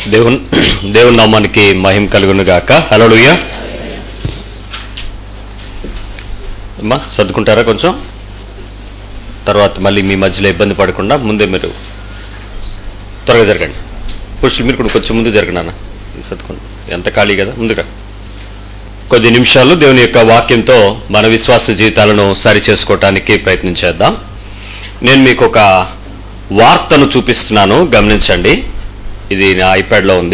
దేవుని దేవుని నామానికి మహిమ కలుగును గాక హలోయ అమ్మా సర్దుకుంటారా కొంచెం తర్వాత మళ్ళీ మీ మధ్యలో ఇబ్బంది పడకుండా ముందే మీరు త్వరగా జరగండి పురుషులు మీరు కూడా కొంచెం ముందు జరగనా సర్దుకోండి ఎంత ఖాళీ కదా ముందుగా కొద్ది నిమిషాలు దేవుని యొక్క వాక్యంతో మన విశ్వాస జీవితాలను సరి చేసుకోవటానికి ప్రయత్నం చేద్దాం నేను మీకు ఒక వార్తను చూపిస్తున్నాను గమనించండి ఇది నా ఐప్యాడ్లో ఉంది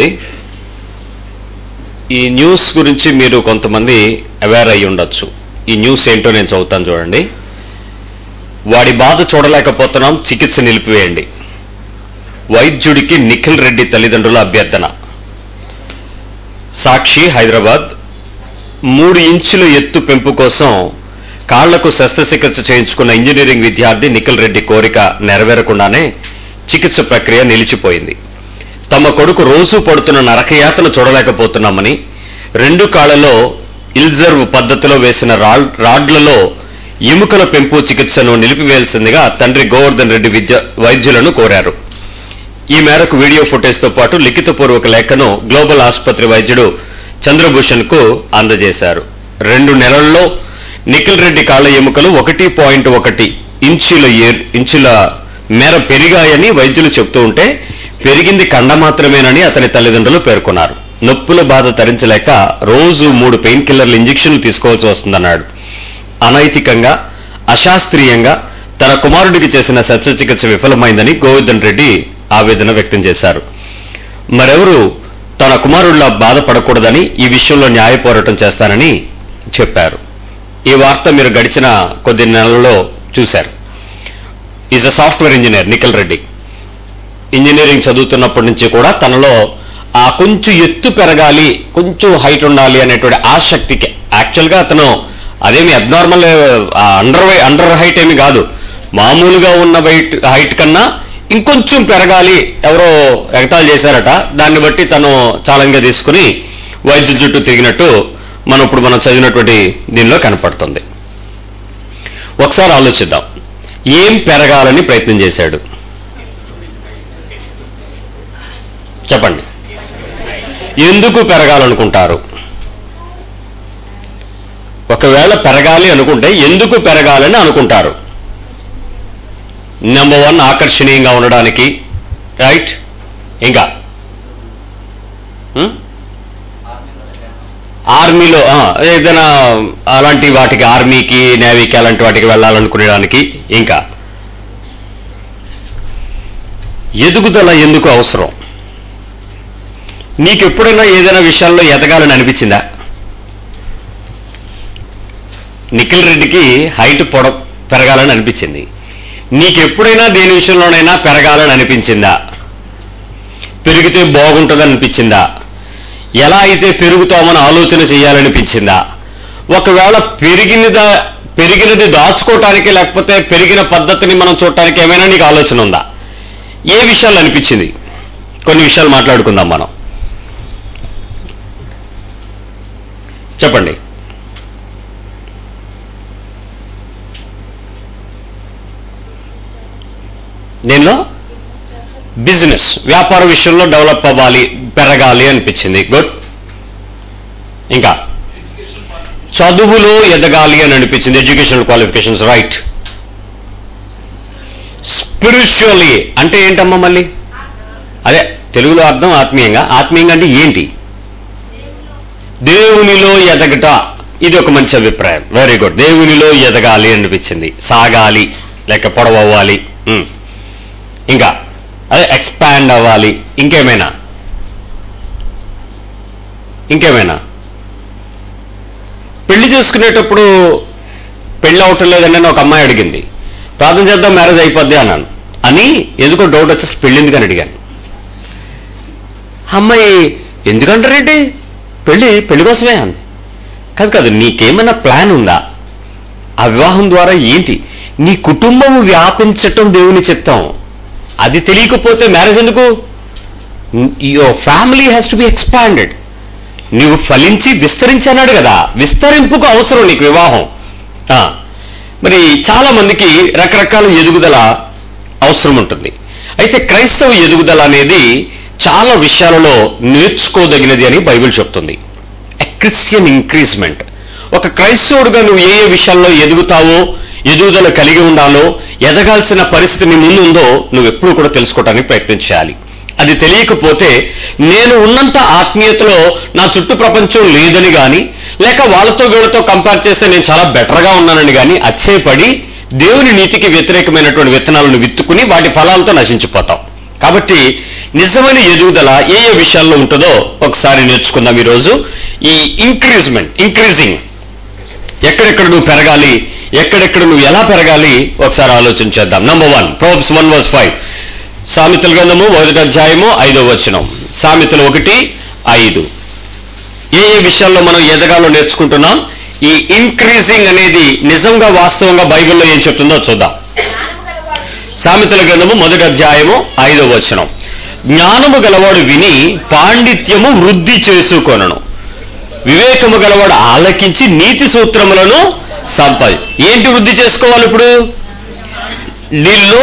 ఈ న్యూస్ గురించి మీరు కొంతమంది అవేర్ అయి ఉండొచ్చు ఈ న్యూస్ ఏంటో నేను చదువుతాను చూడండి వాడి బాధ చూడలేకపోతున్నాం చికిత్స నిలిపివేయండి వైద్యుడికి నిఖిల్ రెడ్డి తల్లిదండ్రుల అభ్యర్థన సాక్షి హైదరాబాద్ మూడు ఇంచుల ఎత్తు పెంపు కోసం కాళ్లకు శస్త్రచికిత్స చేయించుకున్న ఇంజనీరింగ్ విద్యార్థి నిఖిల్ రెడ్డి కోరిక నెరవేరకుండానే చికిత్స ప్రక్రియ నిలిచిపోయింది తమ కొడుకు రోజూ పడుతున్న నరకయాతను చూడలేకపోతున్నామని రెండు కాళ్లలో ఇల్జర్వ్ పద్ధతిలో వేసిన రాడ్లలో ఎముకల పెంపు చికిత్సను నిలిపివేయాల్సిందిగా తండ్రి గోవర్ధన్ రెడ్డి విద్య వైద్యులను కోరారు ఈ మేరకు వీడియో ఫుటేజ్తో పాటు లిఖితపూర్వక లేఖను గ్లోబల్ ఆసుపత్రి వైద్యుడు చంద్రభూషణ్ కు అందజేశారు రెండు నెలల్లో నిఖిల్ రెడ్డి కాళ్ల ఎముకలు ఒకటి పాయింట్ ఒకటి ఇంచుల ఇంచుల మేర పెరిగాయని వైద్యులు చెప్తూ ఉంటే పెరిగింది కండ మాత్రమేనని అతని తల్లిదండ్రులు పేర్కొన్నారు నొప్పుల బాధ తరించలేక రోజు మూడు పెయిన్ కిల్లర్ల ఇంజెక్షన్లు తీసుకోవాల్సి వస్తుందన్నాడు అనైతికంగా అశాస్త్రీయంగా తన కుమారుడికి చేసిన శస్త్రచికిత్స విఫలమైందని గోవర్ధన్ రెడ్డి ఆవేదన వ్యక్తం చేశారు మరెవరు తన కుమారుడిలా బాధపడకూడదని ఈ విషయంలో న్యాయ పోరాటం చేస్తానని చెప్పారు ఈ వార్త మీరు గడిచిన కొద్ది నెలల్లో చూశారు is a software engineer Nikhil Reddy engineering చదువుతున్నప్పటి నుంచి కూడా తనలో ఆ కొంచెం ఎత్తు పెరగాలి కొంచెం హైట్ ఉండాలి అనేటువంటి ఆసక్తికి యాక్చువల్గా అతను అదేమి అబ్నార్మల్ అండర్ అండర్ హైట్ ఏమి కాదు మామూలుగా ఉన్న వైట్ హైట్ కన్నా ఇంకొంచెం పెరగాలి ఎవరో ఎగతాలు చేశారట దాన్ని బట్టి తను చాలంగా తీసుకుని వైద్య చుట్టూ తిరిగినట్టు మనం ఇప్పుడు మనం చదివినటువంటి దీనిలో కనపడుతుంది ఒకసారి ఆలోచిద్దాం ఏం పెరగాలని ప్రయత్నం చేశాడు చెప్పండి ఎందుకు పెరగాలనుకుంటారు ఒకవేళ పెరగాలి అనుకుంటే ఎందుకు పెరగాలని అనుకుంటారు నెంబర్ వన్ ఆకర్షణీయంగా ఉండడానికి రైట్ ఇంకా ఆర్మీలో ఏదైనా అలాంటి వాటికి ఆర్మీకి నేవీకి అలాంటి వాటికి వెళ్ళాలనుకునేదానికి ఇంకా ఎదుగుదల ఎందుకు అవసరం నీకు ఎప్పుడైనా ఏదైనా విషయాల్లో ఎదగాలని అనిపించిందా నిఖిల్ రెడ్డికి హైట్ పొడ పెరగాలని అనిపించింది నీకు ఎప్పుడైనా దేని విషయంలోనైనా పెరగాలని అనిపించిందా పెరిగితే బాగుంటుందని అనిపించిందా ఎలా అయితే పెరుగుతామని ఆలోచన చేయాలనిపించిందా ఒకవేళ పెరిగినదా పెరిగినది దాచుకోవటానికి లేకపోతే పెరిగిన పద్ధతిని మనం చూడటానికి ఏమైనా నీకు ఆలోచన ఉందా ఏ విషయాలు అనిపించింది కొన్ని విషయాలు మాట్లాడుకుందాం మనం చెప్పండి దీనిలో బిజినెస్ వ్యాపార విషయంలో డెవలప్ అవ్వాలి పెరగాలి అనిపించింది గుడ్ ఇంకా చదువులో ఎదగాలి అని అనిపించింది ఎడ్యుకేషనల్ క్వాలిఫికేషన్స్ రైట్ స్పిరిచువల్లీ అంటే ఏంటమ్మా మళ్ళీ అదే తెలుగులో అర్థం ఆత్మీయంగా ఆత్మీయంగా అంటే ఏంటి దేవునిలో ఎదగట ఇది ఒక మంచి అభిప్రాయం వెరీ గుడ్ దేవునిలో ఎదగాలి అనిపించింది సాగాలి లేక పొడవవ్వాలి ఇంకా అదే ఎక్స్పాండ్ అవ్వాలి ఇంకేమైనా ఇంకేమైనా పెళ్లి చేసుకునేటప్పుడు పెళ్లి అవటం లేదని ఒక అమ్మాయి అడిగింది ప్రార్థన చేద్దాం మ్యారేజ్ అయిపోద్ది అన్నాను అని ఎందుకో డౌట్ వచ్చేసి పెళ్లి ఎందుకని అడిగాను అమ్మాయి ఎందుకంటారేంటి పెళ్లి పెళ్లి కోసమే అంది కాదు కాదు నీకేమైనా ప్లాన్ ఉందా ఆ వివాహం ద్వారా ఏంటి నీ కుటుంబం వ్యాపించటం దేవుని చిత్తం అది తెలియకపోతే మ్యారేజ్ ఎందుకు your family has to be expanded నీవు ఫలించి విస్తరించి అన్నాడు కదా విస్తరింపుకు అవసరం నీకు వివాహం మరి చాలా మందికి రకరకాల ఎదుగుదల అవసరం ఉంటుంది అయితే క్రైస్తవ ఎదుగుదల అనేది చాలా విషయాలలో నేర్చుకోదగినది అని బైబిల్ చెప్తుంది క్రిస్టియన్ ఇంక్రీజ్మెంట్ ఒక క్రైస్తవుడుగా నువ్వు ఏ ఏ విషయాల్లో ఎదుగుతావో ఎదుగుదల కలిగి ఉండాలో ఎదగాల్సిన పరిస్థితి నీ ముందు ఉందో నువ్వు ఎప్పుడూ కూడా తెలుసుకోవడానికి ప్రయత్నం చేయాలి అది తెలియకపోతే నేను ఉన్నంత ఆత్మీయతలో నా చుట్టూ ప్రపంచం లేదని గాని లేక వాళ్ళతో వీళ్ళతో కంపేర్ చేస్తే నేను చాలా బెటర్గా ఉన్నానని గాని అచ్చేపడి దేవుని నీతికి వ్యతిరేకమైనటువంటి విత్తనాలను విత్తుకుని వాటి ఫలాలతో నశించిపోతాం కాబట్టి నిజమైన ఎదుగుదల ఏ ఏ విషయాల్లో ఉంటుందో ఒకసారి నేర్చుకుందాం ఈరోజు ఈ ఇంక్రీజ్మెంట్ ఇంక్రీజింగ్ ఎక్కడెక్కడ నువ్వు పెరగాలి ఎక్కడెక్కడ నువ్వు ఎలా పెరగాలి ఒకసారి ఆలోచన చేద్దాం number one proverbs one verse five సామెతల గ్రంథము మొదటి అధ్యాయము ఐదో వచనం సామెతలు ఒకటి ఐదు ఏ ఏ విషయాల్లో మనం ఎదగాలో నేర్చుకుంటున్నాం ఈ ఇంక్రీజింగ్ అనేది నిజంగా వాస్తవంగా బైబిల్లో ఏం చెప్తుందో చూద్దాం సామెతల గ్రంథము మొదటి అధ్యాయము ఐదో వచనం జ్ఞానము గలవాడు విని పాండిత్యము వృద్ధి చేసుకొనను వివేకము గలవాడు ఆలకించి నీతి సూత్రములను సంపాది ఏంటి వృద్ధి చేసుకోవాలి ఇప్పుడు నీలో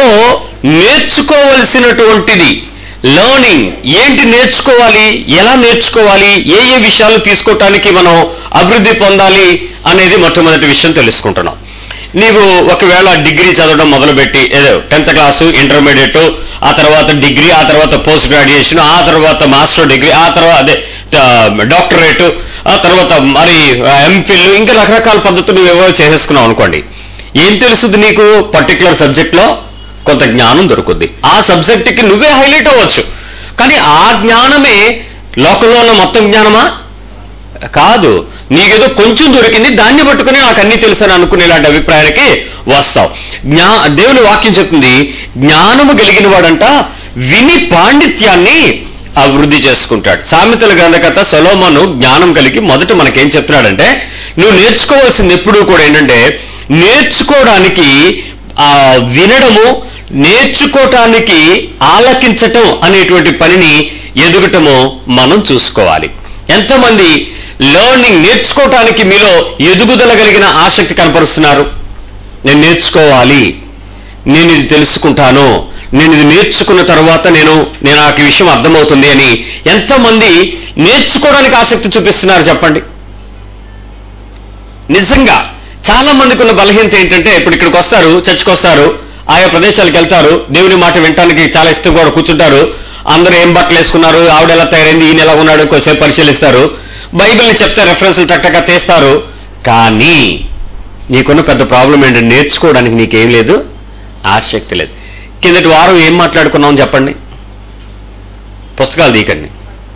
నేర్చుకోవలసినటువంటిది లర్నింగ్ ఏంటి నేర్చుకోవాలి ఎలా నేర్చుకోవాలి ఏ ఏ విషయాలు తీసుకోవటానికి మనం అభివృద్ధి పొందాలి అనేది మొట్టమొదటి విషయం తెలుసుకుంటున్నాం నీవు ఒకవేళ డిగ్రీ చదవడం మొదలుపెట్టి ఏదో టెన్త్ క్లాసు ఇంటర్మీడియట్ ఆ తర్వాత డిగ్రీ ఆ తర్వాత పోస్ట్ గ్రాడ్యుయేషన్ ఆ తర్వాత మాస్టర్ డిగ్రీ ఆ తర్వాత అదే డాక్టరేట్ ఆ తర్వాత మరి ఎంఫిల్ ఇంకా రకరకాల పద్ధతులు ఏవో చేసేసుకున్నావు అనుకోండి ఏం తెలుస్తుంది నీకు పర్టికులర్ సబ్జెక్ట్ లో కొంత జ్ఞానం దొరుకుద్ది ఆ సబ్జెక్ట్కి నువ్వే హైలైట్ అవ్వచ్చు కానీ ఆ జ్ఞానమే లోకంలో ఉన్న మొత్తం జ్ఞానమా కాదు నీకేదో కొంచెం దొరికింది దాన్ని పట్టుకుని నాకు అన్ని తెలుసు అని అనుకునేలాంటి అభిప్రాయానికి వస్తావు జ్ఞా దేవుని వాక్యం చెప్తుంది జ్ఞానము కలిగిన వాడంట విని పాండిత్యాన్ని అభివృద్ధి చేసుకుంటాడు సామెతల గ్రంథకర్త సొలోమను జ్ఞానం కలిగి మొదట మనకేం చెప్తున్నాడంటే నువ్వు నేర్చుకోవాల్సింది ఎప్పుడూ కూడా ఏంటంటే నేర్చుకోవడానికి ఆ వినడము నేర్చుకోవటానికి ఆలకించటం అనేటువంటి పనిని ఎదుగటము మనం చూసుకోవాలి ఎంతమంది లర్నింగ్ నేర్చుకోవటానికి మీలో ఎదుగుదల కలిగిన ఆసక్తి కనపరుస్తున్నారు నేను నేర్చుకోవాలి నేను ఇది తెలుసుకుంటాను నేను ఇది నేర్చుకున్న తర్వాత నేను నేను నాకు ఈ విషయం అర్థమవుతుంది అని ఎంతమంది నేర్చుకోవడానికి ఆసక్తి చూపిస్తున్నారు చెప్పండి నిజంగా చాలా మందికి ఉన్న బలహీనత ఏంటంటే ఇప్పుడు ఇక్కడికి వస్తారు చర్చకు వస్తారు ఆయా ప్రదేశాలకు వెళ్తారు దేవుని మాట వినటానికి చాలా ఇష్టం కూడా కూర్చుంటారు అందరూ ఏం బట్టలు వేసుకున్నారు ఆవిడ ఎలా తయారైంది ఈయన ఎలా ఉన్నాడు కొద్దిసేపు పరిశీలిస్తారు బైబిల్ని చెప్తే రెఫరెన్స్లు టక్కగా తీస్తారు కానీ నీకున్న పెద్ద ప్రాబ్లం ఏంటంటే నేర్చుకోవడానికి నీకేం లేదు ఆసక్తి లేదు కిందటి వారం ఏం మాట్లాడుకున్నాం చెప్పండి పుస్తకాలు తీయకండి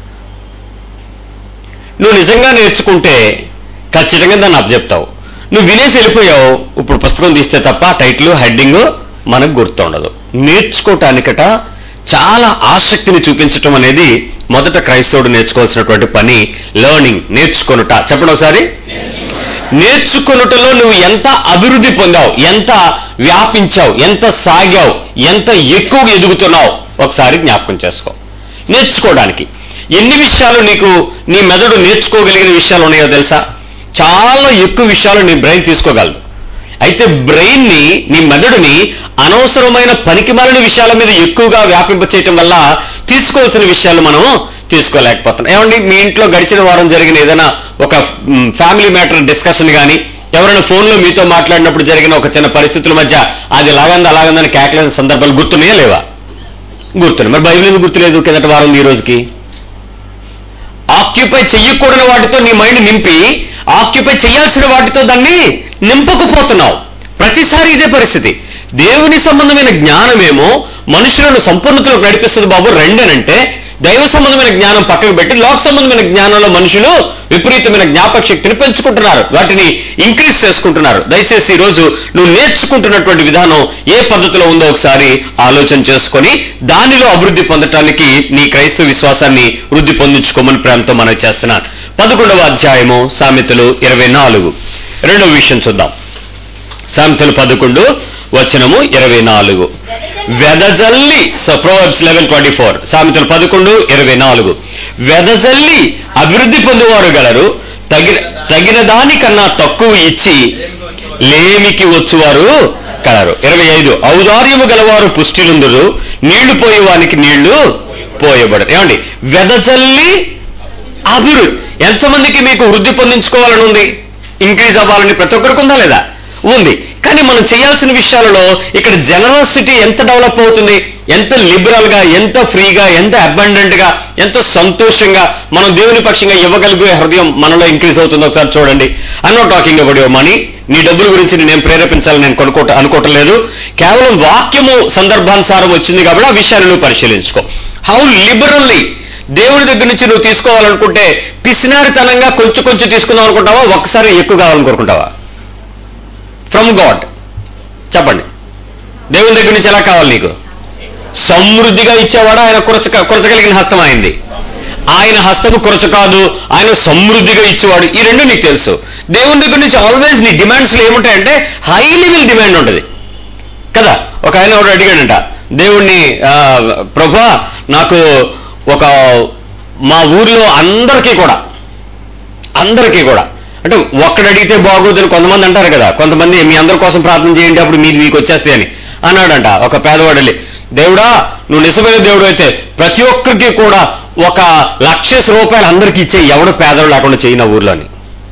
నువ్వు నిజంగా నేర్చుకుంటే ఖచ్చితంగా దాన్ని అప్పచెప్తావు నువ్వు వినేసి వెళ్ళిపోయావు ఇప్పుడు పుస్తకం తీస్తే తప్ప టైటిల్ హెడ్డింగ్ మనకు గుర్తుండదు నేర్చుకోవటానికట చాలా ఆసక్తిని చూపించటం అనేది మొదట క్రైస్తవుడు నేర్చుకోవాల్సినటువంటి పని లర్నింగ్ నేర్చుకొనుట చెప్పండి ఒకసారి నేర్చుకొనుటలో నువ్వు ఎంత అభివృద్ధి పొందావు ఎంత వ్యాపించావు ఎంత సాగావు ఎంత ఎక్కువ ఎదుగుతున్నావు ఒకసారి జ్ఞాపకం చేసుకో నేర్చుకోవడానికి ఎన్ని విషయాలు నీకు నీ మెదడు నేర్చుకోగలిగిన విషయాలు ఉన్నాయో తెలుసా చాలా ఎక్కువ విషయాలు నీ బ్రెయిన్ తీసుకోగలదు అయితే బ్రెయిన్ ని నీ మెదడుని అనవసరమైన పనికిమాలిన విషయాల మీద ఎక్కువగా వ్యాపింపచేయటం వల్ల తీసుకోవాల్సిన విషయాలు మనం తీసుకోలేకపోతున్నాం ఏమండి మీ ఇంట్లో గడిచిన వారం జరిగిన ఏదైనా ఒక ఫ్యామిలీ మ్యాటర్ డిస్కషన్ కానీ ఎవరైనా ఫోన్లో మీతో మాట్లాడినప్పుడు జరిగిన ఒక చిన్న పరిస్థితుల మధ్య అది లాగంది అలాగందని కేకలేని సందర్భాలు గుర్తున్నాయా లేవా గుర్తున్నాయి మరి బైబిల్ ఎందుకు గుర్తులేదు కిందటి వారం ఈ రోజుకి ఆక్యుపై చెయ్యకూడని వాటితో నీ మైండ్ నింపి ఆక్యుపై చేయాల్సిన వాటితో దాన్ని నింపకపోతున్నావు ప్రతిసారి ఇదే పరిస్థితి దేవుని సంబంధమైన జ్ఞానమేమో మనుషులను సంపూర్ణతలోకి నడిపిస్తుంది బాబు రెండనంటే దైవ సంబంధమైన జ్ఞానం పక్కకు పెట్టి లోక సంబంధమైన జ్ఞానంలో మనుషులు విపరీతమైన జ్ఞాపక శక్తిని పెంచుకుంటున్నారు వాటిని ఇంక్రీజ్ చేసుకుంటున్నారు దయచేసి ఈ రోజు నువ్వు నేర్చుకుంటున్నటువంటి విధానం ఏ పద్ధతిలో ఉందో ఒకసారి ఆలోచన చేసుకొని దానిలో అభివృద్ధి పొందటానికి నీ క్రైస్తవ విశ్వాసాన్ని వృద్ధి పొందించుకోమని ప్రేమతో మనం చేస్తున్నాను పదకొండవ అధ్యాయము సామెతలు ఇరవై నాలుగు రెండవ విషయం చూద్దాం సామెతలు పదకొండు వచనము ఇరవై నాలుగు వెదజల్లి ప్రోవర్బ్స్ లెవెన్ ట్వంటీ ఫోర్ సామెతలు పదకొండు ఇరవై నాలుగు వెదజల్లి అభివృద్ధి పొందేవారు గలరు తగిన తగిన దానికన్నా తక్కువ ఇచ్చి లేమికి వచ్చువారు కలరు ఇరవై ఐదు ఔదార్యము గలవారు పుష్టిలుందురు నీళ్లు పోయేవానికి నీళ్లు పోయబడరు ఏమండి వెదజల్లి అభివృద్ధి ఎంతమందికి మీకు వృద్ధి పొందించుకోవాలని ఉంది ఇంక్రీజ్ అవ్వాలని ప్రతి ఒక్కరికి ఉందా లేదా ఉంది కానీ మనం చేయాల్సిన విషయాలలో ఇక్కడ జనరసిటీ ఎంత డెవలప్ అవుతుంది ఎంత లిబరల్ గా ఎంత ఫ్రీగా ఎంత అబండెంట్ గా ఎంత సంతోషంగా మనం దేవుని పక్షంగా ఇవ్వగలిగే హృదయం మనలో ఇంక్రీజ్ అవుతుందో ఒకసారి చూడండి I not talking about your money నీ డబ్బుల గురించి నేను ప్రేరేపించాలని నేను కొనుక్కోట అనుకోవటం లేదు కేవలం వాక్యము సందర్భానుసారం వచ్చింది కాబట్టి ఆ విషయాన్ని నువ్వు పరిశీలించుకో హౌ లిబరల్లీ దేవుడి దగ్గర నుంచి నువ్వు తీసుకోవాలనుకుంటే పిసినారితనంగా కొంచెం కొంచెం తీసుకుందాం అనుకుంటావా ఒక్కసారి ఎక్కువ కావాలని కోరుకుంటావా ఫ్రమ్ గాడ్ చెప్పండి దేవుని దగ్గర నుంచి ఎలా కావాలి నీకు సమృద్ధిగా ఇచ్చేవాడు ఆయన కురచ కురచగలిగిన హస్తం అయింది ఆయన హస్తము కురచ కాదు ఆయన సమృద్ధిగా ఇచ్చేవాడు ఈ రెండు నీకు తెలుసు దేవుని దగ్గర నుంచి ఆల్వేస్ నీ డిమాండ్స్ ఏముంటాయంటే హై లెవెల్ డిమాండ్ ఉంటుంది కదా ఒక ఆయన ఒకడు అడిగాడంట దేవుణ్ణి ఆ, ప్రభా నాకు ఒక మా ఊర్లో అందరికీ కూడా అందరికీ కూడా అంటే ఒక్కడు అడిగితే బాగోదని కొంతమంది అంటారు కదా కొంతమంది మీ అందరి కోసం ప్రార్థన చేయండి అప్పుడు మీది మీకు వచ్చేస్తాయి అని అన్నాడంట ఒక పేదవాడు వెళ్ళి దేవుడా నువ్వు నిజమైన దేవుడు అయితే ప్రతి ఒక్కరికి కూడా ఒక లక్ష రూపాయలు అందరికీ ఇచ్చే ఎవడు పేదలు లేకుండా చేయన ఊర్లోని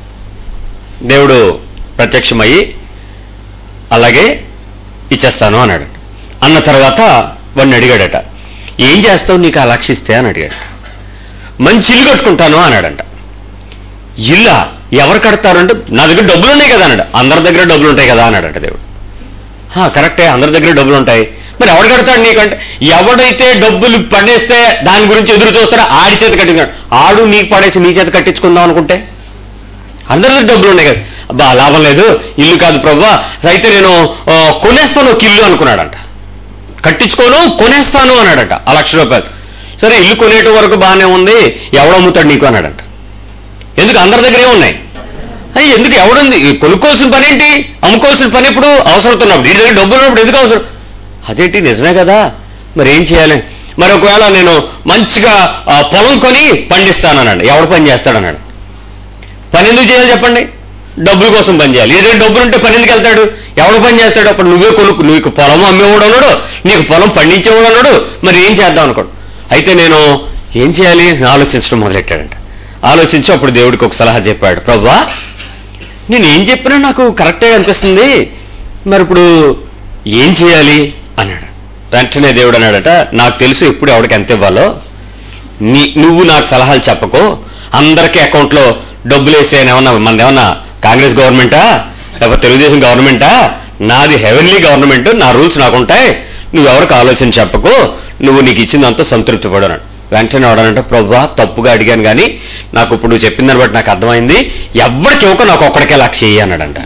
దేవుడు ప్రత్యక్షమయ్యి అలాగే ఇచ్చేస్తాను అన్నాడు అన్న తర్వాత వాడిని అడిగాడట ఏం చేస్తావు నీకు ఆ లక్ష ఇస్తే అని అడిగాడు మంచి ఇల్లు కట్టుకుంటాను అన్నాడంట ఇల్లా ఎవరు కడతారు అంటే నా దగ్గర డబ్బులు ఉన్నాయి కదా అన్నాడు అందరి దగ్గర డబ్బులు ఉంటాయి కదా అన్నాడట దేవుడు "హా, కరెక్టే అందరి దగ్గర డబ్బులు ఉంటాయి మరి ఎవడు కడతాడు నీకంటే ఎవడైతే డబ్బులు పడేస్తే దాని గురించి ఎదురు చూస్తాడో ఆడి చేత కట్టించుకున్నాడు ఆడు నీకు పడేసి నీ చేత కట్టించుకుందాం అనుకుంటే అందరి దగ్గర డబ్బులు ఉన్నాయి కదా అబ్బా లాభం లేదు ఇల్లు కాదు ప్రభా అయితే నేను ఆ, కొనేస్తాను ఒక ఇల్లు అనుకున్నాడంట కట్టించుకోను కొనేస్తాను అన్నాడట ఆ లక్ష రూపాయలు సరే ఇల్లు కొనేట వరకు బాగానే ఉంది ఎవడు అమ్ముతాడు నీకు అన్నాడంట ఎందుకు అందరి దగ్గర ఏమున్నాయి అయ్యి ఎందుకు ఎవడుంది ఈ కొనుక్కోవాల్సిన పని ఏంటి అమ్ముకోవాల్సిన పని ఎప్పుడు అవసరతున్నప్పుడు వీడి దగ్గర డబ్బులు ఉన్నప్పుడు ఎందుకు అవసరం అదేంటి నిజమే కదా మరి ఏం చేయాలి మరి ఒకవేళ నేను మంచిగా ఆ, పొలం కొని పండిస్తానన్నాడు ఎవడు పని చేస్తాడన్నాడు పని ఎందుకు చేయాలి చెప్పండి డబ్బుల కోసం పని చేయాలి ఏదైనా డబ్బులు ఉంటే పని ఎందుకు వెళ్తాడు ఎవడు పని చేస్తాడు అప్పుడు నువ్వే కొనుక్కు నీకు పొలం అమ్మేవాడు అన్నాడు నీకు పొలం పండించేవాడు అన్నాడు మరి ఏం చేద్దాం అనుకోడు అయితే నేను ఏం చేయాలి అని ఆలోచించడం మొదలెట్టాడంట ఆలోచించి అప్పుడు దేవుడికి ఒక సలహా చెప్పాడు ప్రభా నేను ఏం చెప్పినా నాకు కరెక్టే అనిపిస్తుంది మరి ఇప్పుడు ఏం చేయాలి అన్నాడు వెంటనే దేవుడు అన్నాడట నాకు తెలుసు ఎప్పుడు ఎవడికి ఎంత ఇవ్వాలో నీ నువ్వు నాకు సలహాలు చెప్పకు అందరికీ అకౌంట్లో డబ్బులు వేసేయని ఏమన్నా మనది ఏమన్నా కాంగ్రెస్ గవర్నమెంటా లేకపోతే తెలుగుదేశం గవర్నమెంటా నాది హెవెన్లీ గవర్నమెంట్ నా రూల్స్ నాకుంటాయి నువ్వెవరికి ఆలోచన చెప్పకు నువ్వు నీకు ఇచ్చిందంతా సంతృప్తి పడు అన్నాడు వెంటనే వాడనంటే ప్రభా తప్పుగా అడిగాను కానీ నాకు ఇప్పుడు నువ్వు చెప్పిన దాన్ని బట్టి నాకు అర్థమైంది ఎవరికి ఇవ్వక నాకు ఒక్కడికే లక్ష చెయ్యి అన్నాడంట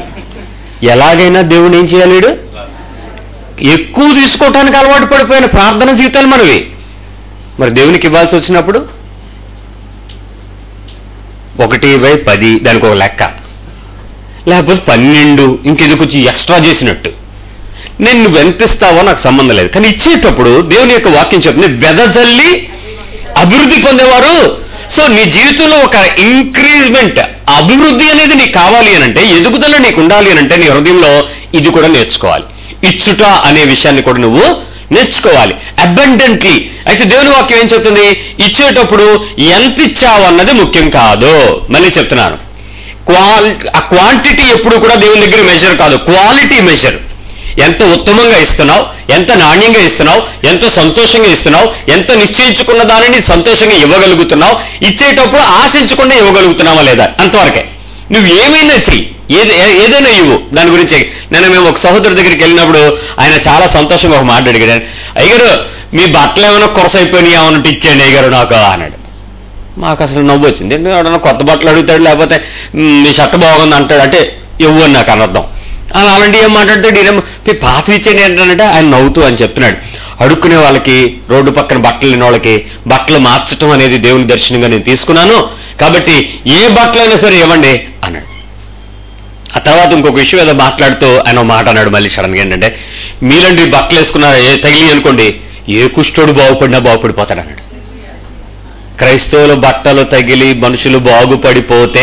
ఎలాగైనా దేవుడు ఏం చేయాలి వీడు? ఎక్కువ తీసుకోవటానికి అలవాటు పడిపోయిన ప్రార్థన జీవితాలు మనవి మరి దేవునికి ఇవ్వాల్సి వచ్చినప్పుడు ఒకటి బై పది దానికి ఒక లెక్క లేకపోతే పన్నెండు ఇంకెందుకు వచ్చి ఎక్స్ట్రా చేసినట్టు నేను నువ్వు ఎంత ఇస్తావో నాకు సంబంధం లేదు కానీ ఇచ్చేటప్పుడు దేవుని యొక్క వాక్యం చెప్తుంది వెదజల్లి అభివృద్ధి పొందేవారు సో నీ జీవితంలో ఒక ఇంక్రీజ్మెంట్ అభివృద్ధి అనేది నీకు కావాలి అని అంటే ఎదుగుదల నీకు ఉండాలి అని అంటే నీ హృదయంలో ఇది కూడా నేర్చుకోవాలి ఇచ్చుట అనే విషయాన్ని కూడా నువ్వు నేర్చుకోవాలి అబండెంట్లీ అయితే దేవుని వాక్యం ఏం చెప్తుంది ఇచ్చేటప్పుడు ఎంత ఇచ్చావు అన్నది ముఖ్యం కాదు మళ్ళీ చెప్తున్నాను క్వాల్ ఆ క్వాంటిటీ ఎప్పుడు కూడా దేవుని దగ్గర మెజర్ కాదు క్వాలిటీ మెజర్ ఎంత ఉత్తమంగా ఇస్తున్నావు ఎంత నాణ్యంగా ఇస్తున్నావు ఎంత సంతోషంగా ఇస్తున్నావు ఎంత నిశ్చయించుకున్న దానిని సంతోషంగా ఇవ్వగలుగుతున్నావు ఇచ్చేటప్పుడు ఆశించకుండా ఇవ్వగలుగుతున్నావా లేదా అంతవరకే నువ్వు ఏమైనా చెయ్యి ఏది ఏ- ఏదైనా ఇవ్వు దాని గురించి నేను మేము ఒక సహోదరు దగ్గరికి వెళ్ళినప్పుడు ఆయన చాలా సంతోషంగా ఒక మాట అడిగాడు అయ్యారు మీ బట్టలు ఏమైనా కొరసైపోయినాయి ఏమన్నట్టు ఇచ్చేయండి అయ్యారు నాకు అన్నాడు మాకు అసలు నవ్వు వచ్చింది ఎందుకంటే ఎవడన్నా కొత్త బట్టలు అడుగుతాడు లేకపోతే "మ్, నీ షర్ట్ బాగుంది అంటాడు అంటే ఇవ్వు అని నాకు అనర్థం అలా అలాంటి ఏం మాట్లాడతాడు ఈయనేమో "మీ పాత ఇచ్చేయండి ఏంటంటే ఆయన నవ్వుతూ అని చెప్తున్నాడు అడుక్కునే వాళ్ళకి రోడ్డు పక్కన బట్టలు లేని వాళ్ళకి బట్టలు మార్చడం అనేది దేవుని దర్శనంగా నేను తీసుకున్నాను కాబట్టి ఏ బట్టలైనా సరే ఇవ్వండి అన్నాడు ఆ తర్వాత ఇంకొక విషయం ఏదో మాట్లాడుతూ ఆయన ఒక మాట అన్నాడు మళ్ళీ సడన్ గా ఏంటంటే మీలాంటి బట్టలు వేసుకున్నారు ఏ తగిలి అనుకోండి ఏ కుష్ఠోడు బాగుపడినా బాగుపడిపోతాడు అన్నాడు క్రైస్తవుల బట్టలు తగిలి మనుషులు బాగుపడిపోతే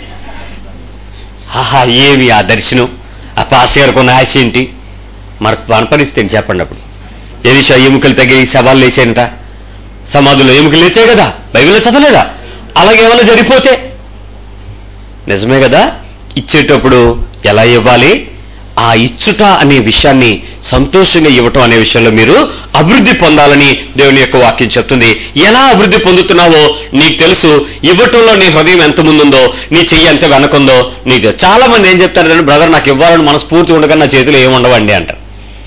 ఆహా ఏమి ఆ దర్శనం ఆ పాస్ గారికి ఉన్న ఆశ ఏంటి మరి మన పరిస్థితి ఏంటి చెప్పండి అప్పుడు ఎలిషా ఎముకలు తగిలి శవాలు లేచాయంట సమాధులు ఎముకలు లేచాయి కదా బైబిల్లో చదవలేదా అలాగే ఏమైనా జరిగిపోతే నిజమే కదా ఇచ్చేటప్పుడు ఎలా ఇవ్వాలి ఆ ఇచ్చుట అనే విషయాన్ని సంతోషంగా ఇవ్వటం అనే విషయంలో మీరు అభివృద్ధి పొందాలని దేవుని యొక్క వాక్యం చెప్తుంది ఎలా అభివృద్ధి పొందుతున్నావో నీకు తెలుసు ఇవ్వటంలో నీ హృదయం ఎంత ముందుందో నీ చెయ్యి ఎంత వెనకుందో నీకు తెలుసు. చాలా మంది ఏం చెప్తారు బ్రదర్ నాకు ఇవ్వాలని మనస్ఫూర్తి ఉండగా నా చేతిలో ఏమి ఉండవండి అంటారు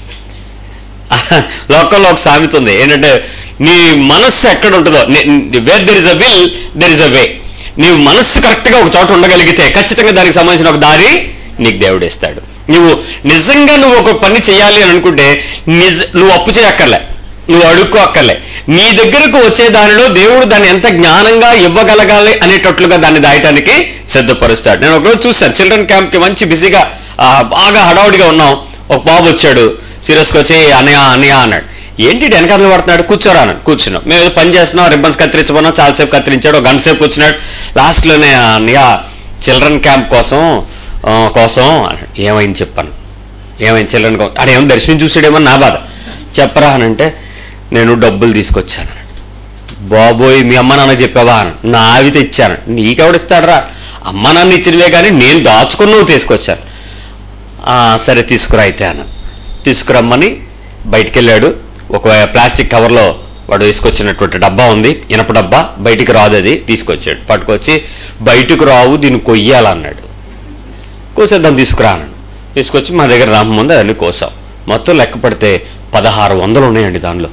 లోకంలో ఒక సామెత ఉంది ఏంటంటే నీ మనస్సు ఎక్కడ ఉంటుందో where there is a will there is a way నీవు మనస్సు కరెక్ట్ గా ఒక చోట ఉండగలిగితే ఖచ్చితంగా దానికి సంబంధించిన ఒక దారి నీకు దేవుడు ఇస్తాడు నువ్వు నిజంగా నువ్వు ఒక పని చేయాలి అని అనుకుంటే నిజ నువ్వు అప్పు చేయక్కర్లే నువ్వు అడుక్కో అక్కర్లే నీ దగ్గరకు వచ్చే దానిలో దేవుడు దాన్ని ఎంత జ్ఞానంగా ఇవ్వగలగాలి అనేటట్లుగా దాన్ని దాయటానికి సిద్ధపరుస్తాడు నేను ఒకరోజు చూశాను చిల్డ్రన్ క్యాంప్ కి మంచి బిజీగా ఆ, బాగా హడావుడిగా ఉన్నాం ఒక బాబు వచ్చాడు సీరియస్కి వచ్చి అనయా అనయా అన్నాడు ఏంటి ఇటు వెనకాతలు పడుతున్నాడు కూర్చోరా అన్నాడు కూర్చున్నాం మేము ఏదో పని చేస్తున్నాం రిబ్బన్స్ కత్తిరించమన్నాం చాలాసేపు కత్తిరించాడు ఒక గంట సేపు కూర్చున్నాడు లాస్ట్లోనే అన్నయ్య చిల్డ్రన్ క్యాంప్ కోసం ఆ, కోసం అన్నాడు. ఏమైంది చెప్పాను ఏమైంది చిల్డ్రన్ క్యాంప్ అక్కడ ఏమో దర్శనం చూసాడేమో నా బాధ చెప్పరా అని అంటే నేను డబ్బులు తీసుకొచ్చాను బాబోయ్ మీ అమ్మ నాన్న చెప్పావా అని నా ఆవి తెచ్చాను నీకెవడిస్తాడరా అమ్మ నాన్న ఇచ్చినవే కానీ నేను దాచుకుని నువ్వు తీసుకొచ్చాను "ఆ, సరే తీసుకురా అయితే అన్న తీసుకురమ్మని బయటికి వెళ్ళాడు ఒక ప్లాస్టిక్ కవర్లో వాడు వేసుకొచ్చినటువంటి డబ్బా ఉంది ఇనప డబ్బా బయటికి రాదు అది తీసుకొచ్చాడు పట్టుకొచ్చి బయటకు రావు దీన్ని కొయ్యాలన్నాడు కోసేద్దాం తీసుకురా అన్నాడు తీసుకొచ్చి మా దగ్గర రామ ముందు అన్ని కోసాం మొత్తం లెక్క పడితే పదహారు వందలు ఉన్నాయండి దానిలో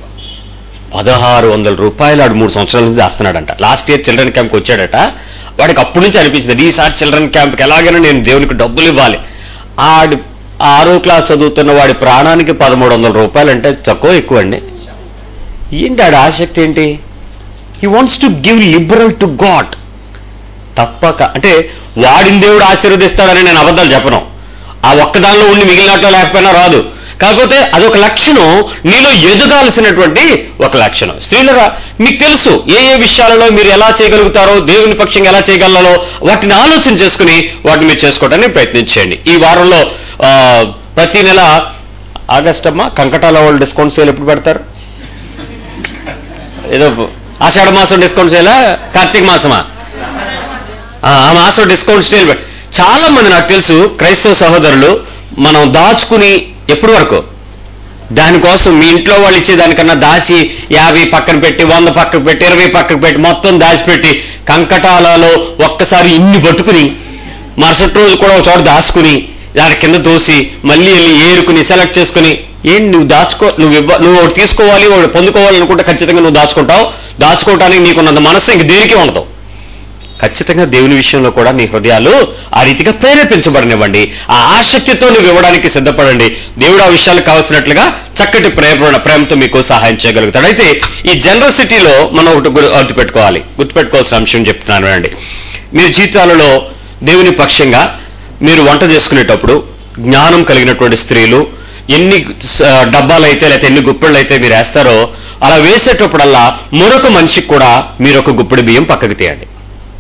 పదహారు వందల రూపాయలు ఆడు మూడు సంవత్సరాల నుంచి దాస్తున్నాడంట లాస్ట్ ఇయర్ చిల్డ్రన్ క్యాంప్కి వచ్చాడట వాడికి అప్పటి నుంచి అనిపించింది ఈసారి చిల్డ్రన్ క్యాంప్కి ఎలాగైనా నేను దేవునికి డబ్బులు ఇవ్వాలి ఆడి ఆరో క్లాస్ చదువుతున్న వాడి ప్రాణానికి పదమూడు వందల రూపాయలు అంటే తక్కువ ఎక్కువ అండి ఏంటి ఆడి ఆసక్తి ఏంటి he wants to give liberal to God తప్పక అంటే వాడిని దేవుడు ఆశీర్వదిస్తాడని నేను అబద్ధాలు చెప్పను ఆ ఒక్కదానిలో ఉండి మిగిలినట్లో లేకపోయినా రాదు కాకపోతే అదొక లక్షణం నీలో ఎదగాల్సినటువంటి ఒక లక్షణం స్త్రీలరా మీకు తెలుసు ఏ ఏ విషయాలలో మీరు ఎలా చేయగలుగుతారో దేవుని పక్షంగా ఎలా చేయగలలో వాటిని ఆలోచన చేసుకుని వాటిని మీరు చేసుకోవడానికి ప్రయత్నించండి ఈ వారంలో ఆ, ప్రతి నెల ఆగస్ట్ అమ్మా కంకటాల వాళ్ళు డిస్కౌంట్ సేల్ ఎప్పుడు పెడతారు ఏదో ఆషాఢ మాసం డిస్కౌంట్ సేలా కార్తీక మాసమా ఆ ఆ మాసం డిస్కౌంట్ సేల్ పెట్- చాలా మంది నాకు తెలుసు క్రైస్తవ సహోదరులు మనం దాచుకుని ఎప్పటి వరకు దానికోసం మీ ఇంట్లో వాళ్ళు ఇచ్చేదానికన్నా దాచి యాభై పక్కన పెట్టి వంద పక్కకు పెట్టి ఇరవై పక్కకు పెట్టి మొత్తం దాచిపెట్టి కంకటాలలో ఒక్కసారి ఇన్ని పట్టుకుని మరుసటి రోజు కూడా ఒక చోట దాచుకుని దాని కింద తోసి మళ్ళీ వెళ్ళి ఏరుకుని సెలెక్ట్ చేసుకుని ఏంటి నువ్వు దాచుకో నువ్వు ఇవ్వ నువ్వు ఒకటి తీసుకోవాలి ఒకటి పొందుకోవాలి అనుకుంటే ఖచ్చితంగా నువ్వు దాచుకుంటావు దాచుకోవటానికి నీకున్నంత మనస్సు ఇంక దేనికి ఉండదు ఖచ్చితంగా దేవుని విషయంలో కూడా మీ హృదయాలు ఆ రీతిగా ప్రేరేపించబడనివ్వండి ఆ ఆసక్తితో నువ్వు ఇవ్వడానికి సిద్ధపడండి దేవుడు ఆ విషయాలు కావాల్సినట్లుగా చక్కటి ప్రేమ ప్రేమతో మీకు సహాయం చేయగలుగుతాడు అయితే ఈ జనరసిటీలో మనం ఒకటి గుర్తు గుర్తుపెట్టుకోవాలి గుర్తుపెట్టుకోవాల్సిన అంశం చెప్తున్నాను అండి మీ జీవితాలలో దేవుని పక్షంగా మీరు వంట చేసుకునేటప్పుడు జ్ఞానం కలిగినటువంటి స్త్రీలు ఎన్ని స- డబ్బాలైతే లేకపోతే ఎన్ని గుప్పెళ్ళు అయితే మీరు వేస్తారో అలా వేసేటప్పుడల్లా మరొక మనిషికి కూడా మీరు ఒక గుప్పెడు బియ్యం పక్కకి తీయండి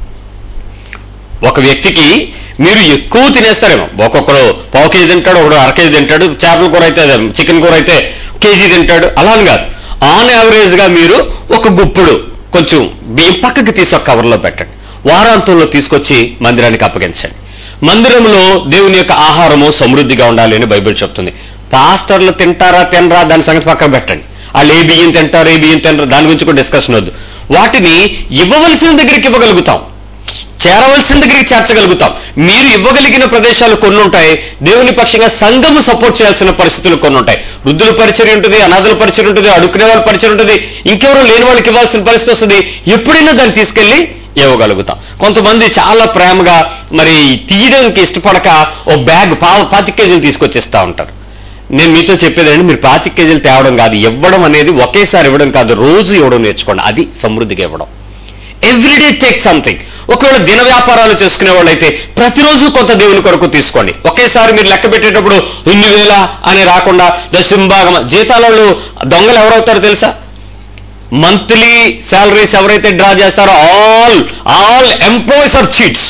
ఒక వ్యక్తికి మీరు ఎక్కువ తినేస్తారేమో ఒక్కొక్కరు పావు కేజీ తింటాడు ఒకడు అర కేజీ తింటాడు చేపల కూర అయితే చికెన్ కూర అయితే కేజీ తింటాడు అలా అని కాదు ఆన్ యావరేజ్ గా మీరు ఒక గుప్పుడు కొంచెం బియ్యం పక్కకి తీసి ఒక కవర్లో పెట్టండి వారాంతంలో తీసుకొచ్చి మందిరానికి అప్పగించండి మందిరంలో దేవుని యొక్క ఆహారము సమృద్ధిగా ఉండాలి అని బైబిల్ చెప్తుంది పాస్టర్లు తింటారా తినరా దాని సంగతి పక్కన పెట్టండి వాళ్ళు ఏ బియ్యం తింటారు ఏ బియ్యం తింటారు దాని గురించి కూడా డిస్కషన్ వద్దు వాటిని ఇవ్వవలసిన దగ్గరికి ఇవ్వగలుగుతాం చేరవలసిన దగ్గరికి చేర్చగలుగుతాం మీరు ఇవ్వగలిగిన ప్రదేశాలు కొన్ని ఉంటాయి దేవుని పక్షంగా సంఘము సపోర్ట్ చేయాల్సిన పరిస్థితులు కొన్ని ఉంటాయి వృద్ధుల పరిచయం ఉంటుంది అనాథుల పరిచయం ఉంటుంది అడుక్కునే వాళ్ళ పరిచయం ఉంటుంది ఇంకెవరో లేని వాళ్ళకి ఇవ్వాల్సిన పరిస్థితి వస్తుంది ఎప్పుడైనా దాన్ని తీసుకెళ్లి ఇవ్వగలుగుతాం కొంతమంది చాలా ప్రేమగా మరి తీయడానికి ఇష్టపడక ఓ బ్యాగ్ పా పాతి కేజీలు తీసుకొచ్చిస్తా ఉంటారు నేను మీతో చెప్పేదండి మీరు పాతి కేజీలు తేవడం కాదు ఇవ్వడం అనేది ఒకేసారి ఇవ్వడం కాదు రోజు ఇవ్వడం నేర్చుకోండి అది సమృద్ధిగా ఇవ్వడం ఎవ్రీడే టేక్ సంథింగ్ ఒకవేళ దిన వ్యాపారాలు చేసుకునే వాళ్ళైతే ప్రతిరోజు కొంత దేవుని కొరకు తీసుకోండి ఒకేసారి మీరు లెక్క పెట్టేటప్పుడు ఇన్ని వేల అని రాకుండా దశంభాగం జీతాలలో దొంగలు ఎవరవుతారో తెలుసా మంత్లీ శాలరీస్ ఎవరైతే డ్రా చేస్తారో all all employees are cheats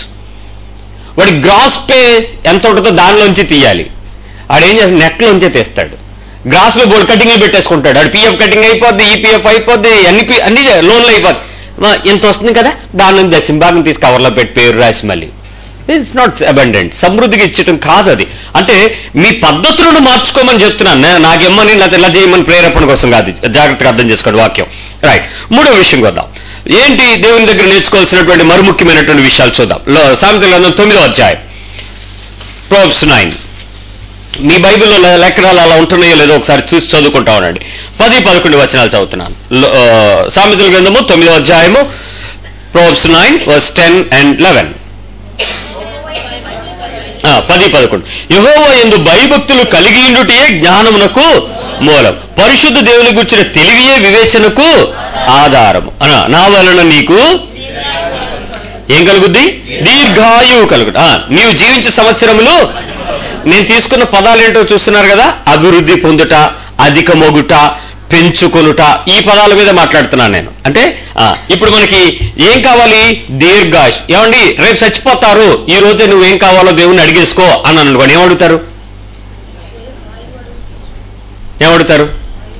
వాడి గ్రాస్ పే ఎంత ఉంటుందో దానిలోంచి తీయాలి ఆడేం చేస్తాడు నెట్లోంచే తీస్తాడు గ్రాస్లో బోర్డు కటింగ్లు పెట్టేసుకుంటాడు అటు పిఎఫ్ కటింగ్ అయిపోద్ది ఈపీఎఫ్ అయిపోద్ది అన్ని పి- అన్ని లోన్లు అయిపోద్ది మా, ఇంత వస్తుంది కదా దాని నుంచి దశంభాగం తీసి కవర్లో పెట్టి పేరు రాసి మళ్ళీ ఇట్స్ నాట్ అబండెంట్ సమృద్ధిగా ఇచ్చటం కాదు అది అంటే మీ పద్ధతులను మార్చుకోమని చెప్తున్నాను నే- నాకేమని లేకపోతే ఇలా చేయమని ప్రేరేపణ కోసం కాదు జాగ్రత్తగా అర్థం చేసుకోండి వాక్యం రైట్ మూడో విషయం కొద్దాం ఏంటి దేవుని దగ్గర నేర్చుకోవాల్సినటువంటి మరి ముఖ్యమైనటువంటి విషయాలు చూద్దాం లో- సామెతల గ్రంథం తొమ్మిదో అధ్యాయం ప్రోబ్స్ నైన్ మీ బైబిల్లో లే- లేఖనాలు అలా ఉంటున్నాయో లేదో ఒకసారి చూసి చదువుకుంటా ఉండండి పది పదకొండు వచనాలు చదువుతున్నాను లో- ఆ, సామెతల గ్రంథము తొమ్మిదో అధ్యాయము proverbs nine verse ten and eleven పది పదకొండు యహోవ ఎందు భయభక్తులు కలిగి ఉండుటే జ్ఞానమునకు మూలం పరిశుద్ధ దేవుని గుర్చిన తెలివియే వివేచనకు ఆధారము అన నా వలన నీకు ఏం కలుగుద్ది దీర్ఘాయువు కలుగుడు ఆ, నీవు జీవించే సంవత్సరములు నేను తీసుకున్న పదాలు ఏంటో చూస్తున్నారు కదా అభివృద్ధి పొందుట అధిక మొగుట పెంచుకొనుట ఈ పదాల మీద మాట్లాడుతున్నాను నేను అంటే ఆ, ఇప్పుడు మనకి ఏం కావాలి దీర్ఘాయుష్ ఏమండి రేపు చచ్చిపోతారు ఈ రోజే నువ్వేం కావాలో దేవుణ్ణి అడిగేసుకో అని అనుకోండి ఏమడుగుతారు ఏమడుగుతారు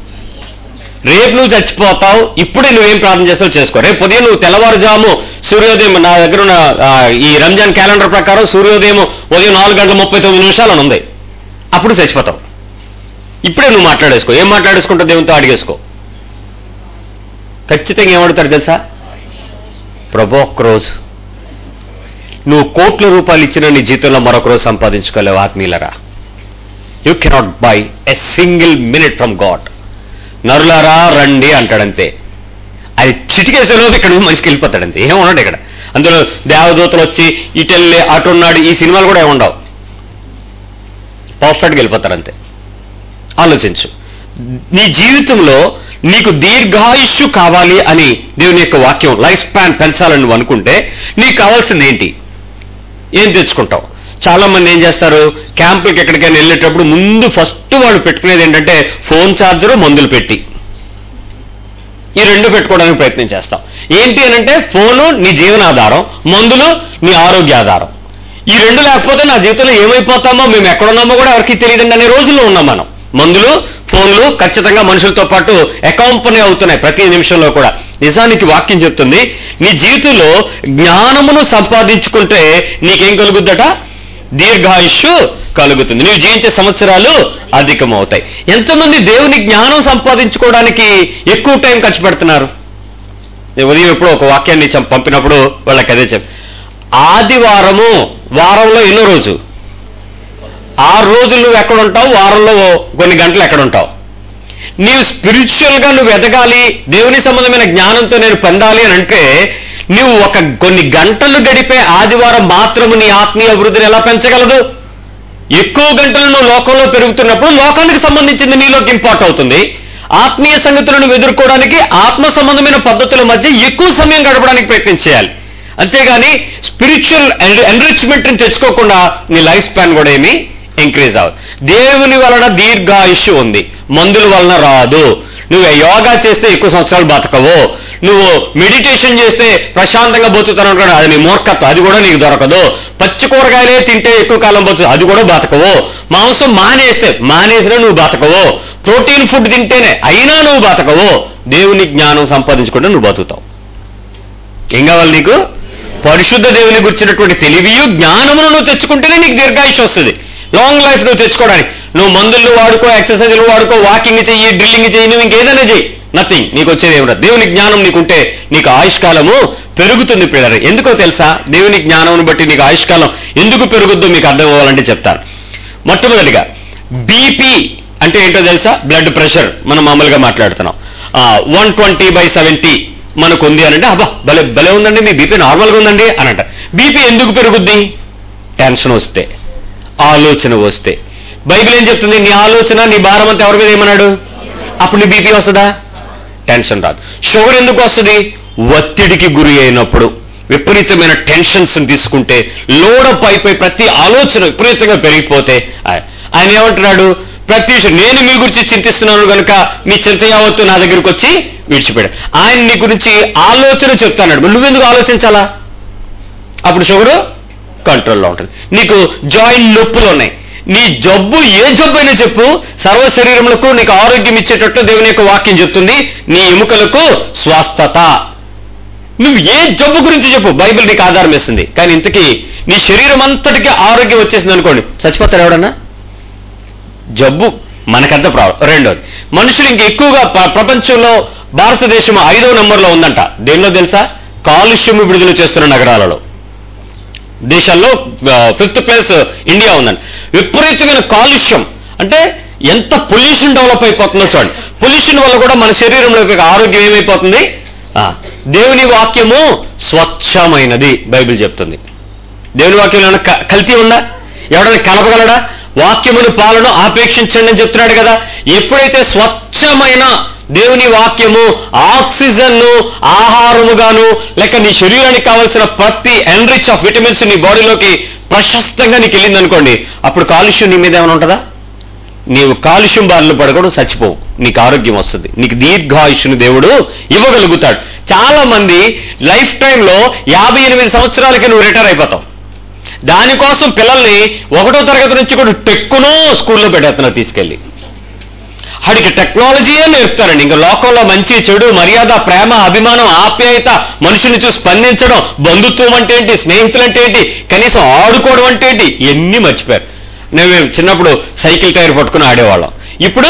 రేపు నువ్వు చచ్చిపోతావు ఇప్పుడే నువ్వేం ప్రార్థన చేస్తావు చేసుకో రేపు ఉదయం నువ్వు తెల్లవారుజాము సూర్యోదయం నా దగ్గర ఉన్న ఆ, ఈ రంజాన్ క్యాలెండర్ ప్రకారం సూర్యోదయం ఉదయం నాలుగు గంటల ముప్పై తొమ్మిది నిమిషాలు అని ఉంది అప్పుడు చచ్చిపోతావు ఇప్పుడే నువ్వు మాట్లాడేసుకో ఏం మాట్లాడేసుకుంటావు దేవునితో అడిగేసుకో ఖచ్చితంగా ఏమడుగుతాడు తెలుసా ప్రభు ఒక్కరోజు నువ్వు కోట్ల రూపాయలు ఇచ్చిన నీ జీవితంలో మరొక రోజు సంపాదించుకోలేవు ఆత్మీయులరా you cannot buy a single minute from God నరులారా రండి అంటాడంతే అది చిటికేసేలోపు ఇక్కడ నుంచి మనిషికి వెళ్ళిపోతాడంతే ఏం ఉండడు ఇక్కడ అందులో దేవదూతలు వచ్చి ఇటెళ్ళి అటు ఉన్నాడు ఈ సినిమాలు కూడా ఏముండవు పర్ఫెక్ట్గా వెళ్ళిపోతారంతే ఆలోచించు నీ జీవితంలో నీకు దీర్ఘాయుష్యు కావాలి అని దేవుని యొక్క వాక్యం లైఫ్ స్పాన్ పెంచాలని నువ్వు అనుకుంటే నీకు కావాల్సింది ఏంటి ఏం తెచ్చుకుంటావు చాలా మంది ఏం చేస్తారు క్యాంపులకి ఎక్కడికైనా వెళ్ళేటప్పుడు ముందు ఫస్ట్ వాళ్ళు పెట్టుకునేది ఏంటంటే ఫోన్ ఛార్జరు మందులు పెట్టి ఈ రెండు పెట్టుకోవడానికి ప్రయత్నం చేస్తాం ఏంటి అని అంటే ఫోను నీ జీవనాధారం మందులు నీ ఆరోగ్యాధారం ఈ రెండు లేకపోతే నా జీవితంలో ఏమైపోతామో మేము ఎక్కడున్నామో కూడా ఎవరికి తెలియదండి అనే రోజుల్లో ఉన్నాం మనం మందులు ఫోన్లు ఖచ్చితంగా మనుషులతో పాటు అకాంపనీ అవుతున్నాయి ప్రతి నిమిషంలో కూడా నిజానికి వాక్యం చెప్తుంది నీ జీవితంలో జ్ఞానమును సంపాదించుకుంటే నీకేం కలుగుద్దట దీర్ఘాయుష్యు కలుగుతుంది నీవు జీవించే సంవత్సరాలు అధికమవుతాయి ఎంతమంది దేవుని జ్ఞానం సంపాదించుకోవడానికి ఎక్కువ టైం ఖర్చు పెడుతున్నారు నేను ఉదయం ఎప్పుడో ఒక వాక్యాన్ని చం- పంపినప్పుడు వాళ్ళకి అదే చెప్పి ఆదివారము వారంలో ఎన్నో రోజు ఆరు రోజులు నువ్వు ఎక్కడ ఉంటావు వారంలో కొన్ని గంటలు ఎక్కడ ఉంటావు నీవు స్పిరిచువల్ గా నువ్వు ఎదగాలి దేవుని సంబంధమైన జ్ఞానంతో నేను పొందాలి అని అంటే నువ్వు ఒక కొన్ని గంటలు గడిపే ఆదివారం మాత్రము నీ ఆత్మీయ అభివృద్ధిని ఎలా పెంచగలదు ఎక్కువ గంటలు నువ్వు లోకంలో పెరుగుతున్నప్పుడు లోకానికి సంబంధించింది నీలోకి ఇంపార్ట్ అవుతుంది ఆత్మీయ సంగతులను ఎదుర్కోవడానికి ఆత్మ సంబంధమైన పద్ధతుల మధ్య ఎక్కువ సమయం గడపడానికి ప్రయత్నం చేయాలి అంతేగాని స్పిరిచువల్ ఎన్రిచ్మెంట్ ని తెచ్చుకోకుండా నీ లైఫ్ స్పాన్ కూడా ఏమీ ఇంక్రీజ్ అవ్వదు దేవుని వలన దీర్ఘాయుష్యు ఉంది మందుల వలన రాదు నువ్వు యోగా చేస్తే ఎక్కువ సంవత్సరాలు బతకవు నువ్వు మెడిటేషన్ చేస్తే ప్రశాంతంగా బతుకుతాను అనుకోండి అది నీ మూర్ఖత్వం అది కూడా నీకు దొరకదు పచ్చి కూరగాయలే తింటే ఎక్కువ కాలం బతుకు అది కూడా బతకవు మాంసం మానేస్తే మానేసినా నువ్వు బతకవు ప్రోటీన్ ఫుడ్ తింటేనే అయినా నువ్వు బతకవు దేవుని జ్ఞానం సంపాదించుకుంటే నువ్వు బతుకుతావు ఏం కావాలి నీకు పరిశుద్ధ దేవుని గుర్చినటువంటి తెలివియు జ్ఞానమును నువ్వు తెచ్చుకుంటేనే నీకు దీర్ఘాయుష్ వస్తుంది లాంగ్ లైఫ్ నువ్వు తెచ్చుకోవడానికి నువ్వు మందులు వాడుకో ఎక్సర్సైజులు వాడుకో వాకింగ్ చెయ్యి డ్రిల్లింగ్ చెయ్యి నువ్వు ఇంకేదైనా చెయ్యి నథింగ్ నీకు వచ్చేది ఏమిటో దేవుని జ్ఞానం నీకుంటే నీకు ఆయుష్కాలము పెరుగుతుంది పిల్లలు ఎందుకో తెలుసా దేవుని జ్ఞానం బట్టి నీకు ఆయుష్కాలం ఎందుకు పెరుగుద్దో మీకు అర్థం అవ్వాలంటే చెప్తాను మొట్టమొదటిగా బీపీ అంటే ఏంటో తెలుసా బ్లడ్ ప్రెషర్ మనం మామూలుగా మాట్లాడుతున్నాం వన్ ట్వంటీ బై సెవెంటీ మనకు ఉంది అని అంటే అబ్బా భలే భలే ఉందండి మీ బీపీ నార్మల్గా ఉందండి అని అంట బీపీ ఎందుకు పెరుగుద్ది టెన్షన్ వస్తే ఆలోచన వస్తే బైబిల్ ఏం చెప్తుంది నీ ఆలోచన నీ భారం అంతా ఎవరి మీద ఏమన్నాడు అప్పుడు నీ బీపీ వస్తుందా టెన్షన్ రాదు షుగర్ ఎందుకు వస్తుంది ఒత్తిడికి గురి అయినప్పుడు విపరీతమైన టెన్షన్స్ తీసుకుంటే లోడప్ అయిపోయి ప్రతి ఆలోచన విపరీతంగా పెరిగిపోతే ఆయ- ఆయన ఏమంటున్నాడు ప్రతి విషయం నేను మీ గురించి చింతిస్తున్నాను కనుక మీ చింత యావత్తు నా దగ్గరికి వచ్చి విడిచిపెట్టాడు ఆయన నీ గురించి ఆలోచన చెప్తాడు మరి నువ్వెందుకు ఆలోచించాలా అప్పుడు షుగరు కంట్రోల్లో ఉంటుంది నీకు జాయింట్ నొప్పులు ఉన్నాయి నీ జబ్బు ఏ జబ్బు అయినా చెప్పు సర్వ శరీరములకు నీకు ఆరోగ్యం ఇచ్చేటట్టు దేవుని యొక్క వాక్యం చెప్తుంది నీ ఎముకలకు స్వస్థత నువ్వు ఏ జబ్బు గురించి చెప్పు బైబిల్ నీకు ఆధారం ఇస్తుంది కానీ ఇంతకీ నీ శరీరం అంతటికి ఆరోగ్యం వచ్చేసింది అనుకోండి చచ్చిపోతారు ఎవడన్నా జబ్బు మనకంత ప్రాబ్లం రెండోది మనుషులు ఇంక ఎక్కువగా ప్ర- ప్రపంచంలో భారతదేశం ఐదో నెంబర్లో ఉందంట దేనిలో తెలుసా కాలుష్యం విడుదల చేస్తున్న నగరాలలో దేశాల్లో ఫిఫ్త్ ప్లేస్ ఇండియా ఉందండి విపరీతమైన కాలుష్యం అంటే ఎంత పొల్యూషన్ డెవలప్ అయిపోతుందో చూడండి పొల్యూషన్ వల్ల కూడా మన శరీరంలో యొక్క ఆరోగ్యం ఏమైపోతుంది ఆ, దేవుని వాక్యము స్వచ్ఛమైనది బైబిల్ చెప్తుంది దేవుని వాక్యం ఏమైనా క- కల్తీ ఉందా ఎవడైనా కలపగలడా వాక్యమును పాలను ఆపేక్షించండి అని చెప్తున్నాడు కదా ఎప్పుడైతే స్వచ్ఛమైన దేవుని వాక్యము ఆక్సిజన్ ను ఆహారముగాను లేక నీ శరీరానికి కావలసిన ప్రతి ఎన్రిచ్ ఆఫ్ విటమిన్స్ నీ బాడీలోకి ప్రశస్తంగా నీకు వెళ్ళింది అనుకోండి అప్పుడు కాలుష్యం నీ మీద ఏమైనా ఉంటుందా నీవు కాలుష్యం బారిలో పడకూడదు చచ్చిపోవు నీకు ఆరోగ్యం వస్తుంది నీకు దీర్ఘాయుష్ను దేవుడు ఇవ్వగలుగుతాడు చాలా మంది లైఫ్ టైంలో యాభై ఎనిమిది సంవత్సరాలకి నువ్వు రిటైర్ అయిపోతావు దానికోసం పిల్లల్ని ఒకటో తరగతి నుంచి కూడా టెక్కునో స్కూల్లో పెట్టేస్తున్నారు తీసుకెళ్ళి వాడికి టెక్నాలజీయే నేర్పుతారండి ఇంకా లోకంలో మంచి చెడు మర్యాద ప్రేమ అభిమానం ఆప్యాయత మనుషుని చూసి స్పందించడం బంధుత్వం అంటే ఏంటి స్నేహితులు అంటే ఏంటి కనీసం ఆడుకోవడం అంటే ఏంటి ఎన్ని మర్చిపోయారు నేను మేము చిన్నప్పుడు సైకిల్ టైర్ పట్టుకుని ఆడేవాళ్ళం ఇప్పుడు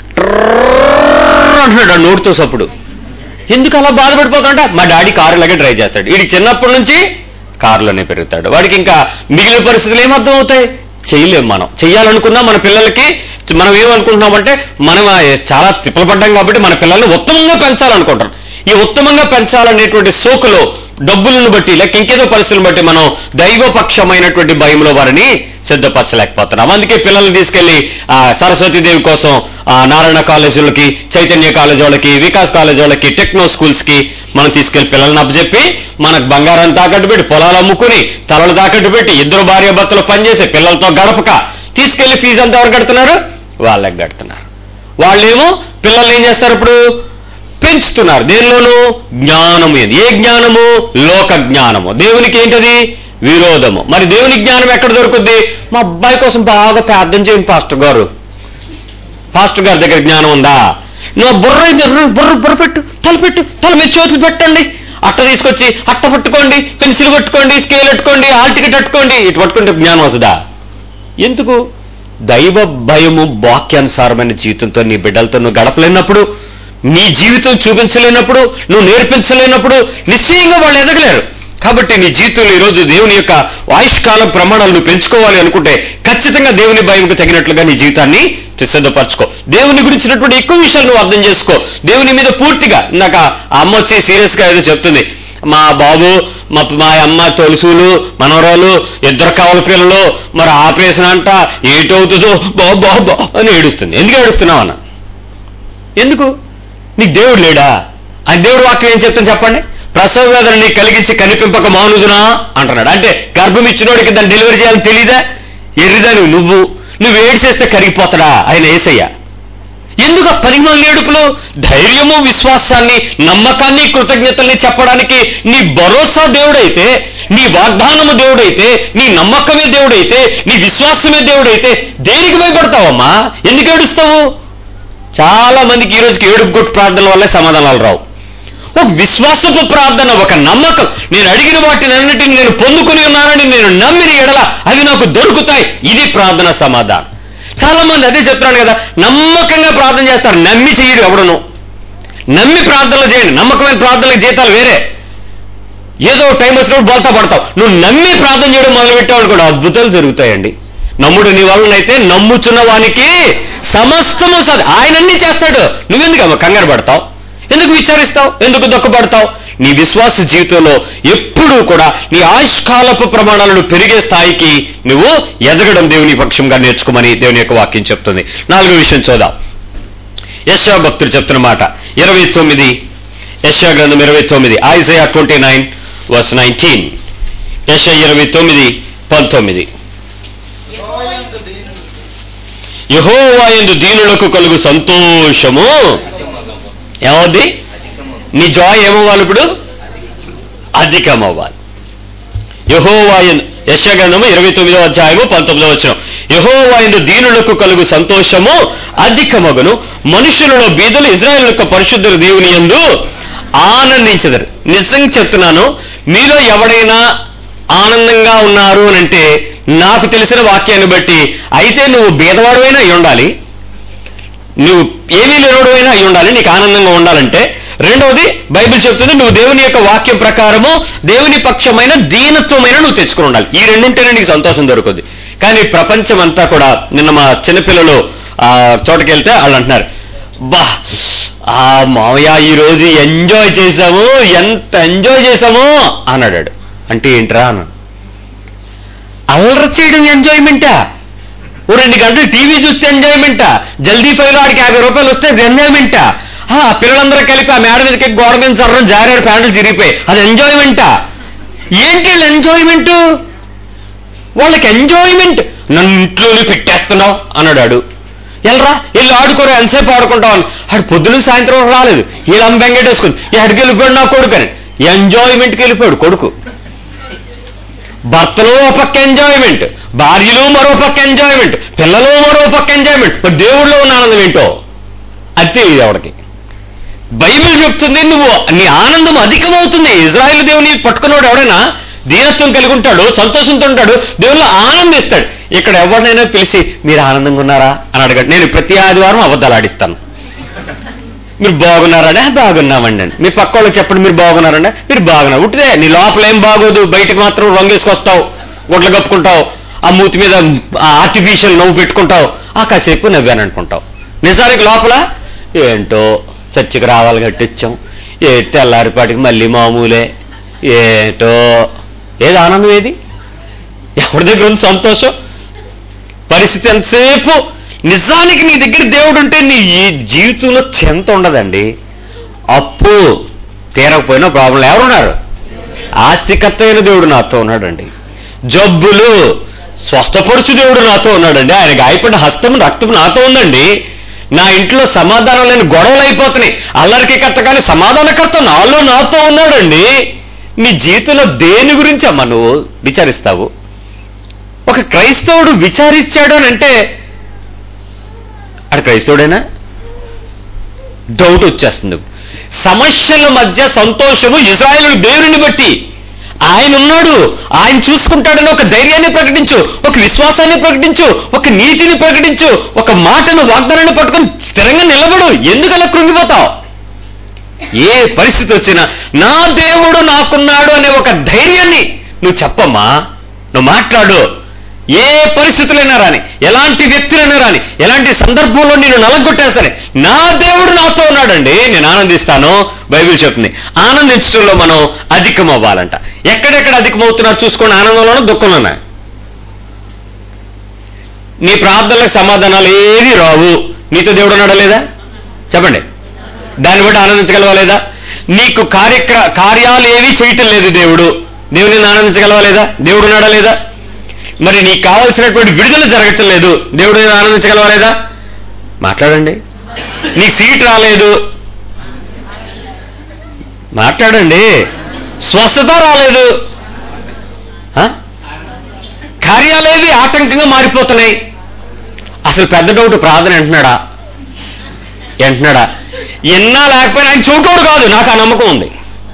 ట్రర్రర్ అంటున్నాడు ఆ నోటితో సప్పుడు ఎందుకు అలా బాధపడిపోతుంట మా డాడీ కారు ఇలాగే డ్రైవ్ చేస్తాడు వీడికి చిన్నప్పటి నుంచి కారులోనే పెరుగుతాడు వాడికి ఇంకా మిగిలిన పరిస్థితులు ఏమర్థం అవుతాయి చేయలేం మనం చెయ్యాలనుకున్నా మన పిల్లలకి మనం ఏమనుకుంటున్నామంటే మనం ఆ, చాలా తిప్పలు పడ్డాం కాబట్టి మన పిల్లల్ని ఉత్తమంగా పెంచాలనుకుంటాం ఈ ఉత్తమంగా పెంచాలనేటువంటి సోకులో డబ్బులను బట్టి లేక ఇంకేదో పరిస్థితులను బట్టి మనం దైవపక్షమైనటువంటి భయంలో వారిని సిద్ధపరచలేకపోతున్నాం అందుకే పిల్లల్ని తీసుకెళ్లి ఆ, సరస్వతీదేవి కోసం ఆ, నారాయణ కాలేజీలకి చైతన్య కాలేజ్ వాళ్ళకి వికాస్ కాలేజ్ వాళ్ళకి టెక్నో స్కూల్స్ కి మనం తీసుకెళ్లి పిల్లల్ని అప్పచెప్పి మనకు బంగారం తాకట్టు పెట్టి పొలాలు అమ్ముకుని తలలు తాకట్టు పెట్టి ఇద్దరు భార్య భర్తలు పనిచేసి పిల్లలతో గడపక తీసుకెళ్లి ఫీజు ఎంత ఎవరు కడుతున్నారు వాళ్ళకి కడుతున్నారు వాళ్ళేమో పిల్లల్ని ఏం చేస్తారు ఇప్పుడు పెంచుతున్నారు దేనిలోనూ జ్ఞానము ఏంది ఏ జ్ఞానము లోక జ్ఞానము దేవునికి ఏంటది విరోధము మరి దేవుని జ్ఞానం ఎక్కడ దొరుకుద్ది మా అబ్బాయి కోసం బాగా ప్రార్థన చేయండి పాస్టర్ గారు పాస్టర్ గారి దగ్గర జ్ఞానం ఉందా నువ్వు బుర్ర బుర్ర బుర్ర బుర్ర పెట్టు తల పెట్టు తల మీద చేతులు పెట్టండి అట్ట తీసుకొచ్చి అట్ట పట్టుకోండి పెన్సిల్ పట్టుకోండి స్కేల్ పట్టుకోండి హాల్ టికెట్ పట్టుకోండి ఇటు పట్టుకుంటే జ్ఞానం వస్తుందా ఎందుకు దైవ భయము వాక్యానుసారమైన జీవితంతో నీ బిడ్డలతో నువ్వు గడపలేనప్పుడు నీ జీవితం చూపించలేనప్పుడు నువ్వు నేర్పించలేనప్పుడు నిశ్చయంగా వాళ్ళు ఎదగలేరు కాబట్టి నీ జీవితంలో ఈరోజు దేవుని యొక్క ఆయుష్కాలం ప్రమాణాలు నువ్వు పెంచుకోవాలి అనుకుంటే ఖచ్చితంగా దేవుని భయంకు తగినట్లుగా నీ జీవితాన్ని సిద్ధపరచుకో దేవుని గురించినటువంటి ఎక్కువ విషయాలు నువ్వు అర్థం చేసుకో దేవుని మీద పూర్తిగా ఇందాక ఆ అమ్మ వచ్చి సీరియస్ గా ఏదో చెప్తుంది మా బాబు మా మా అమ్మ తొలుసులు మనవరాలు ఇద్దరు కావాలి పిల్లలు మరి ఆపరేషన్ అంట ఏటవుతుందో బాబు బాబు బా అని ఏడుస్తుంది ఎందుకు ఏడుస్తున్నావు అన్న ఎందుకు నీకు దేవుడు లేడా ఆ దేవుడు వాక్యం ఏం చెప్తాను చెప్పండి ప్రసవ వేదన నీకు కలిగించి కనిపింపక మానుదునా అంటున్నాడు అంటే గర్భం ఇచ్చినోడికి దాన్ని డెలివరీ చేయాలని తెలీదా ఎర్రిదాని నువ్వు నువ్వు ఏడు చేస్తే కరిగిపోతాడా ఆయన ఏసయ్య ఎందుకు ఆ పరిమాణ ఏడుపులు ధైర్యము విశ్వాసాన్ని నమ్మకాన్ని కృతజ్ఞతల్ని చెప్పడానికి నీ భరోసా దేవుడైతే నీ వాగ్దానము దేవుడైతే నీ నమ్మకమే దేవుడైతే నీ విశ్వాసమే దేవుడైతే దేనికి భయపడతావమ్మా ఎందుకు ఏడుస్తావు చాలా మందికి ఈ రోజుకి ఏడుపు కొట్టు ప్రార్థన వల్లే సమాధానాలు రావు ఒక విశ్వాసపు ప్రార్థన ఒక నమ్మకం నేను అడిగిన వాటిని అన్నిటిని నేను పొందుకుని ఉన్నానని నేను నమ్మిన ఎడల అవి నాకు దొరుకుతాయి ఇది ప్రార్థన సమాధానం చాలా మంది అదే చెప్తున్నాను కదా నమ్మకంగా ప్రార్థన చేస్తారు నమ్మి చేయరు ఎవడను నమ్మి ప్రార్థనలు చేయండి నమ్మకమైన ప్రార్థనలకు జీతాలు వేరే ఏదో ఒక టైం వచ్చినప్పుడు బోల్తా పడతావు నువ్వు నమ్మి ప్రార్థన చేయడం మొదలు పెట్టావు కూడా అద్భుతాలు జరుగుతాయండి నమ్ముడు నీ వలనైతే నమ్ముచున్న వానికి సమస్తము సది ఆయన అన్ని చేస్తాడు నువ్వెందుకు కంగారు పడతావు ఎందుకు విచారిస్తావు ఎందుకు దుఃఖపడతావు నీ విశ్వాస జీవితంలో ఎప్పుడూ కూడా నీ ఆయుష్కాలపు ప్రమాణాలను పెరిగే స్థాయికి నువ్వు ఎదగడం దేవుని పక్షంగా నేర్చుకోమని దేవుని యొక్క వాక్యం చెప్తుంది నాలుగో విషయం చూద్దాం యశా భక్తుడు చెప్తున్న మాట ఇరవై తొమ్మిది యశా గ్రంథం ఇరవై తొమ్మిది Isaiah twenty nine verse nineteen యశ ఇరవై తొమ్మిది పంతొమ్మిది యెహోవాయందు దీనులు యహోవాయందు దీనులకు కలుగు సంతోషము ఏమవుద్ది నీ జాయ్ ఏమవ్వాలి ఇప్పుడు అధికమవ్వాలి యహోవాయన్ యశగ్రంథము ఇరవై తొమ్మిదో అధ్యాయము పంతొమ్మిదో వచ్చిన యహోవాయందు దీనులకు కలుగు సంతోషము అధికమగును మనుషులలో బీదలు ఇజ్రాయెల్ యొక్క పరిశుద్ధుల దేవుని యందు ఆనందించదరు నిజంగా చెప్తున్నాను మీలో ఎవడైనా ఆనందంగా ఉన్నారు అని అంటే నాకు తెలిసిన వాక్యాన్ని బట్టి అయితే నువ్వు బీదవాడువైనా అయి ఉండాలి నువ్వు ఏమీ లేనోడువైనా అయి ఉండాలి నీకు ఆనందంగా ఉండాలంటే రెండవది బైబిల్ చెప్తుంది నువ్వు దేవుని యొక్క వాక్యం ప్రకారము దేవుని పక్షమైన దీనత్వమైన నువ్వు తెచ్చుకుని ఉండాలి ఈ రెండుంటేనే నీకు సంతోషం దొరుకుతుంది కానీ ప్రపంచం అంతా కూడా నిన్న మా చిన్నపిల్లలు ఆ చోటకి వెళ్తే వాళ్ళు అంటున్నారు బా ఆ మావయ్య ఈ రోజు ఎంజాయ్ చేశాము ఎంత ఎంజాయ్ చేశాము అన్నాడు అంటే ఏంట్రా అన్నాడు అల్లరి చేయడం ఎంజాయ్మెంటా ఓ రెండు గంటలు టీవీ చూస్తే ఎంజాయ్మెంటా జల్దీ ఫైల్ ఆడికి యాభై రూపాయలు వస్తే అది ఎంజాయ్మెంటా ఆ పిల్లలందరూ కలిపి ఆ మేడ మీదకి గోడ మీద సర్రం జారాడు ప్యాంట్లు చిరిగిపోయి అది ఎంజాయ్మెంటా ఏంటి వీళ్ళ ఎంజాయ్మెంట్ వాళ్ళకి ఎంజాయ్మెంట్ నన్ను ఇంట్లోనే పెట్టేస్తున్నావు అన్నాడు ఆడు ఎల్రా వెళ్ళి ఆడుకోరు ఎంతసేపు ఆడుకుంటావు అని ఆడు పొద్దున సాయంత్రం వరకు రాలేదు వీళ్ళమ్మ బెంగెట్టేసుకుంది ఎక్కడికి వెళ్ళిపోయాడు నా కొడుకు అని ఎంజాయ్మెంట్కి వెళ్ళిపోయాడు కొడుకు భర్తలో ఒక పక్క ఎంజాయ్మెంట్ భార్యలో మరో పక్క ఎంజాయ్మెంట్ పిల్లలు మరో పక్క ఎంజాయ్మెంట్ మరి దేవుడిలో ఉన్న ఆనందం ఏంటో అది తెలియదు ఎవడికి బైబిల్ చెప్తుంది నువ్వు నీ ఆనందం అధికమవుతుంది ఇజ్రాయెల్ దేవుని పట్టుకున్నవాడు ఎవడైనా దీనత్వం కలిగి ఉంటాడు సంతోషంతో ఉంటాడు దేవుళ్ళు ఆనందిస్తాడు ఇక్కడ ఎవరినైనా పిలిచి మీరు ఆనందంగా ఉన్నారా అని అడగండి నేను ప్రతి ఆదివారం అబద్ధాలు ఆడిస్తాను మీరు బాగున్నారంటే బాగున్నామండి అని మీ పక్క వాళ్ళకి చెప్పండి మీరు బాగున్నారంటే మీరు బాగున్నారు ఉట్టిదే నీ లోపల ఏం బాగోదు బయటకు మాత్రం రంగేసుకొస్తావు గుడ్లు కప్పుకుంటావు ఆ మూతి మీద ఆర్టిఫిషియల్ నవ్వు పెట్టుకుంటావు ఆ కాసేపు నవ్వాను అనుకుంటావు నిజానికి లోపల ఏంటో చర్చికి రావాలి కట్టించాం ఏ తెల్లారిపాటికి మళ్ళీ మామూలే ఏటో ఏది ఆనందం ఏది ఎవరి దగ్గర ఉంది సంతోషం పరిస్థితి ఎంతసేపు నిజానికి నీ దగ్గర దేవుడు ఉంటే నీ ఈ జీవితంలో చెంత ఉండదండి అప్పు తీరకపోయినా ప్రాబ్లం ఎవరున్నారు ఆస్తికర్తైన దేవుడు నాతో ఉన్నాడండి జబ్బులు స్వస్థపరుచు దేవుడు నాతో ఉన్నాడండి ఆయన గాయపడిన హస్తం రక్తం నాతో ఉందండి నా ఇంట్లో సమాధానం లేని గొడవలు అయిపోతున్నాయి అల్లరికి కర్త కానీ సమాధానకర్త నాలో నాతో ఉన్నాడండి నీ జీవితంలో దేని గురించి అమ్మా నువ్వు విచారిస్తావు ఒక క్రైస్తవుడు విచారించాడు అని అంటే అది క్రైస్తవుడేనా డౌట్ వచ్చేస్తుంది సమస్యల మధ్య సంతోషము ఇజ్రాయేలు దేవుని బట్టి ఆయన ఉన్నాడు ఆయన చూసుకుంటాడని ఒక ధైర్యాన్ని ప్రకటించు ఒక విశ్వాసాన్ని ప్రకటించు ఒక నీతిని ప్రకటించు ఒక మాటను వాగ్దానాన్ని పట్టుకొని స్థిరంగా నిలబడు ఎందుకు అలా కృంగిపోతావు ఏ పరిస్థితి వచ్చినా నా దేవుడు నాకున్నాడు అనే ఒక ధైర్యాన్ని నువ్వు చెప్పమ్మా నువ్వు మాట్లాడు ఏ పరిస్థితులైనా రాని ఎలాంటి వ్యక్తులైనా రాని ఎలాంటి సందర్భంలో నేను నలగొట్టేస్తాను నా దేవుడు నాతో ఉన్నాడండి నేను ఆనందిస్తాను బైబిల్ చెప్తుంది ఆనందించడంలో మనం అధికం అవ్వాలంట ఎక్కడెక్కడ అధికమవుతున్నారు చూసుకోండి ఆనందంలోనూ దుఃఖంలోనా నీ ప్రార్థనలకు సమాధానాలు ఏది రావు నీతో దేవుడు ఉన్నాడా లేదా చెప్పండి దాన్ని బట్టి ఆనందించగలవా లేదా నీకు కార్యక్ర కార్యాలు ఏవి చేయటం లేదు దేవుడు దేవుడిని ఆనందించగలవా లేదా దేవుడు ఉన్నాడా లేదా మరి నీకు కావాల్సినటువంటి విడుదల జరగటం లేదు దేవుడు నేను ఆనందించగలవా లేదా మాట్లాడండి నీకు సీట్ రాలేదు మాట్లాడండి స్వస్థత రాలేదు ఆ? కార్యాలేవి ఆటంకంగా మారిపోతున్నాయి అసలు పెద్ద డౌట్ ప్రార్థన అంటున్నాడా అంటున్నాడా ఎన్నా లేకపోయినా ఆయన చోటోడు కాదు నాకు ఆ నమ్మకం ఉంది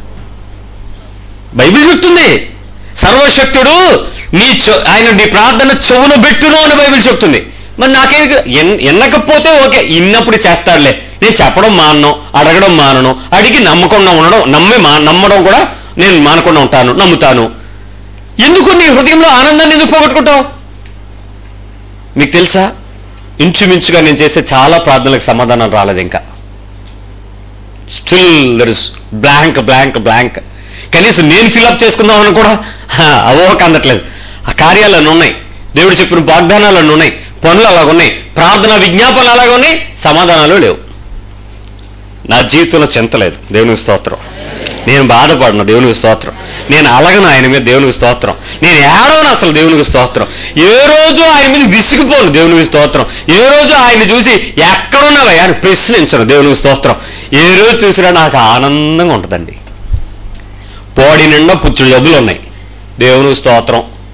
బైబిల్ చెప్తుంది సర్వశక్తుడు నీ చె- ఆయన నీ ప్రార్థన చెవును పెట్టును అని బైబిల్ చెప్తుంది మరి నాకే ఎన్- ఎన్నకపోతే ఓకే ఇన్నప్పుడు చేస్తాడులే నేను చెప్పడం మానను అడగడం మానను అడిగి నమ్మకుండా ఉండడం నమ్మి మా నమ్మడం కూడా నేను మానకుండా ఉంటాను నమ్ముతాను ఎందుకు నీ హృదయంలో ఆనందాన్ని ఎందుకు పోగొట్టుకుంటావు మీకు తెలుసా ఇంచుమించుగా నేను చేసే చాలా ప్రార్థనలకు సమాధానం రాలేదు ఇంకా still there is blank blank blank కనీసం నేను ఫిల్అప్ చేసుకుందామని కూడా హా, అవోహక అందట్లేదు ఆ కార్యాలన్నీ ఉన్నాయి దేవుడు చెప్పిన వాగ్దానాలన్నీ ఉన్నాయి పనులు అలాగ ఉన్నాయి ప్రార్థన విజ్ఞాపనలు అలాగ ఉన్నాయి సమాధానాలు లేవు నా జీవితంలో చింతలేదు దేవునికి స్తోత్రం నేను బాధపడను దేవునికి స్తోత్రం నేను అలగను ఆయన మీద దేవునికి స్తోత్రం నేను ఏడవను అసలు దేవునికి స్తోత్రం ఏ రోజు ఆయన మీద విసిగిపోను దేవునికి స్తోత్రం ఏ రోజు ఆయన చూసి ఎక్కడున్నావా అని ప్రశ్నించను దేవునికి స్తోత్రం ఏ రోజు చూసినా నాకు ఆనందంగా ఉంటుందండి పోడి నిండా పుచ్చు జబ్బులు ఉన్నాయి దేవునికి స్తోత్రం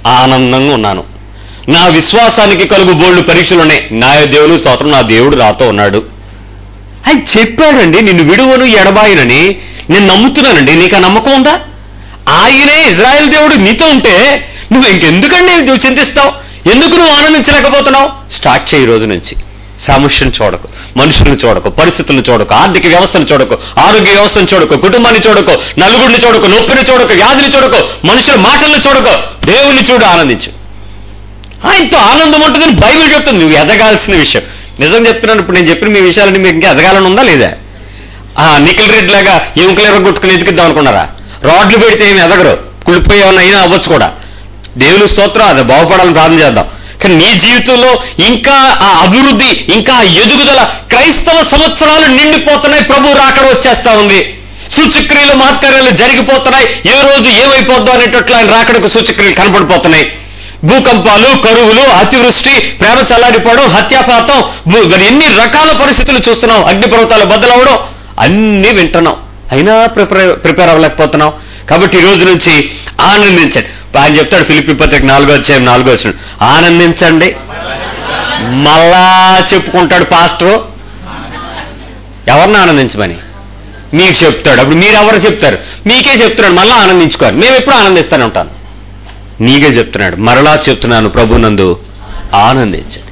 ఆనందంగా ఉన్నాను నా విశ్వాసానికి కలుగు బోల్డ్ పరీక్షలు ఉన్నాయి నా దేవుడు స్తోత్రం నా దేవుడు నాతో ఉన్నాడు ఆయన చెప్పాడండి నిన్ను విడువను ఎడబాయినని నేను నమ్ముతున్నానండి నీకు ఆ నమ్మకం ఉందా ఆయనే ఇజ్రాయెల్ దేవుడు నీతో ఉంటే నువ్వు ఇంకెందుకండి నువ్వు చింతిస్తావు ఎందుకు నువ్వు ఆనందించలేకపోతున్నావు స్టార్ట్ చేయి ఈ రోజు నుంచి సమస్యను చూడకు మనుషులను చూడకు పరిస్థితులను చూడకు ఆర్థిక వ్యవస్థను చూడకు ఆరోగ్య వ్యవస్థను చూడకు కుటుంబాన్ని చూడకు నలుగురిని చూడకు నొప్పిని చూడకు వ్యాధిని చూడకు మనుషుల మాటలను చూడకు దేవుని చూడు ఆనందించు ఆయనతో ఆనందం ఉంటుందని బైబిల్ చెప్తుంది నువ్వు ఎదగాల్సిన విషయం నిజం చెప్తున్నాను ఇప్పుడు నేను చెప్పిన మీ విషయాలని మీకు ఇంకా ఎదగాలని ఉందా లేదా ఆ నిఖిల్ రెడ్డి లాగా ఎముకలు ఎరగొట్టుకుని ఎదిగిద్దాం అనుకున్నారా రాడ్లు పెడితే ఏమి ఎదగరు కుళ్ళిపోయి ఏమన్నా అయినా అవ్వచ్చు కూడా దేవుని స్తోత్రం అది బాగుపడాలని ప్రార్థన చేద్దాం కానీ నీ జీవితంలో ఇంకా ఆ అభివృద్ధి ఇంకా ఆ ఎదుగుదల క్రైస్తవ సంవత్సరాలు నిండిపోతున్నాయి ప్రభు రాకడ వచ్చేస్తా ఉంది సూచక్రియలు మహత్కార్యాలు జరిగిపోతున్నాయి ఏ రోజు ఏమైపోద్దో అనేటట్లు ఆయన రాకడకు సూచక్రియలు కనపడిపోతున్నాయి భూకంపాలు కరువులు అతివృష్టి ప్రేమ చల్లారిపోవడం హత్యాపాతం భూ- మరి ఎన్ని రకాల పరిస్థితులు చూస్తున్నాం అగ్నిపర్వతాలు బద్దలవడం అన్నీ వింటున్నాం అయినా ప్రిపేర్ ప్రిపేర్ అవ్వలేకపోతున్నాం కాబట్టి ఈ రోజు నుంచి ఆనందించండి ఆయన చెప్తాడు ఫిలిపి పత్రిక నాలుగో అధ్యాయం నాలుగో వచ్చిన ఆనందించండి మళ్ళా చెప్పుకుంటాడు పాస్టరు ఎవరిని ఆనందించమని మీకు చెప్తాడు అప్పుడు మీరు ఎవరు చెప్తారు మీకే చెప్తున్నాడు మళ్ళా ఆనందించుకోరు మేము ఎప్పుడు ఆనందిస్తూనే ఉంటాను నీకే చెప్తున్నాడు మరలా చెప్తున్నాను ప్రభునందు ఆనందించండి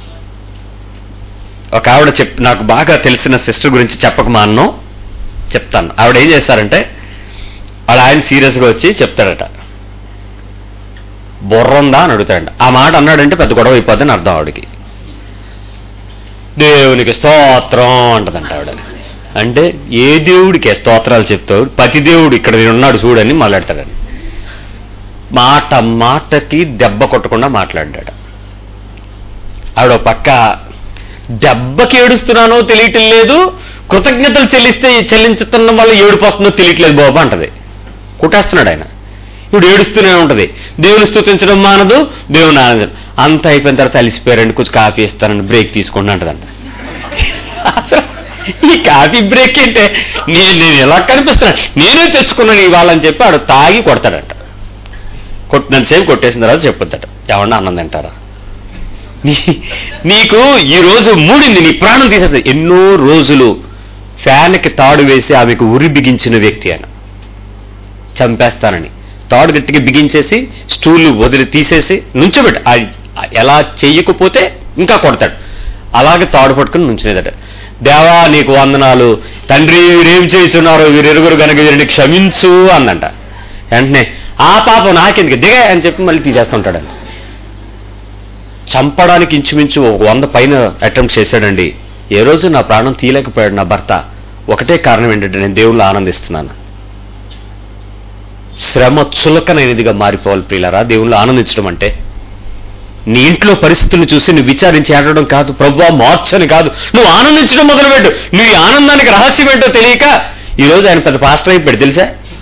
ఒక ఆవిడ చెప్ నాకు బాగా తెలిసిన సిస్టర్ గురించి చెప్పక మా అన్నం చెప్తాను ఆవిడ ఏం చేస్తారంటే వాళ్ళ ఆయన సీరియస్గా వచ్చి చెప్తాడట బుర్ర ఉందా అని అడుగుతాడంట ఆ మాట అన్నాడంటే పెద్ద గొడవ అయిపోద్దని అర్థం ఆవిడకి దేవునికి స్తోత్రం అంటదంట ఆవిడ అంటే ఏ దేవుడికి స్తోత్రాలు చెప్తావు పతి దేవుడు ఇక్కడ ఉన్నాడు చూడని మాట్లాడతాడని మాట మాటకి దెబ్బ కొట్టకుండా మాట్లాడాడు ఆవిడ ఓ పక్క దెబ్బకి ఏడుస్తున్నానో తెలియటం లేదు కృతజ్ఞతలు చెల్లిస్తే చెల్లించుతున్న వల్ల ఏడుపు వస్తుందో తెలియట్లేదు బాబా అంటది కుట్టేస్తున్నాడు ఆయన ఇప్పుడు ఏడుస్తూనే ఉంటది దేవుని స్తుతించడం మానదు దేవుని ఆనందం అంత అయిపోయిన తర్వాత అలిసిపోయారండి కొంచెం కాఫీ ఇస్తానండి బ్రేక్ తీసుకోండి అంటదంట అసలు ఈ కాఫీ బ్రేక్ అంటే నేను నేను ఎలా కనిపిస్తున్నాను నేనే తెచ్చుకున్నాను ఇవాళ అని చెప్పి ఆడు తాగి కొడతాడంట కొట్టినంతసేపు కొట్టేసిన తర్వాత చెప్పొద్దట ఎవరన్నా అన్నం తింటారా నీ- నీకు ఈ రోజు మూడింది నీ ప్రాణం తీసేస్తుంది ఎన్నో రోజులు ఫ్యాన్కి తాడు వేసి ఆమెకు ఉరి బిగించిన వ్యక్తి ఆయన చంపేస్తానని తాడు గట్టిగా బిగించేసి స్టూల్ వదిలి తీసేసి నుంచోబెట్టు ఆ- ఆ ఎలా చెయ్యకపోతే ఇంకా కొడతాడు అలాగే తాడు పట్టుకుని నుంచునేదట దేవా నీకు వందనాలు తండ్రి వీరేం చేస్తున్నారు వీరెరుగురు గనక వీరిని క్షమించు అందంట వెంటనే ఆ పాపం నాకెందుకు దిగే అని చెప్పి మళ్ళీ తీసేస్తుంటాడు ఆయన. చంపడానికి ఇంచుమించు ఒక వంద పైన అటెంప్ట్ చేశాడండి ఏ రోజు నా ప్రాణం తీయలేకపోయాడు నా భర్త ఒకటే కారణం ఏంటంటే నేను దేవుళ్ళు ఆనందిస్తున్నాను శ్రమ చులకనైనదిగా మారిపోవాలి ప్రియులారా దేవుళ్ళు ఆనందించడం అంటే నీ ఇంట్లో పరిస్థితులను చూసి నువ్వు విచారించి ఆడడం కాదు ప్రభు మార్చని కాదు నువ్వు ఆనందించడం మొదలుపెట్టు నువ్వు ఈ ఆనందానికి రహస్యం ఏంటో తెలియక ఈ రోజు ఆయన పెద్ద పాస్టర్ అయిపోయాడు తెలుసా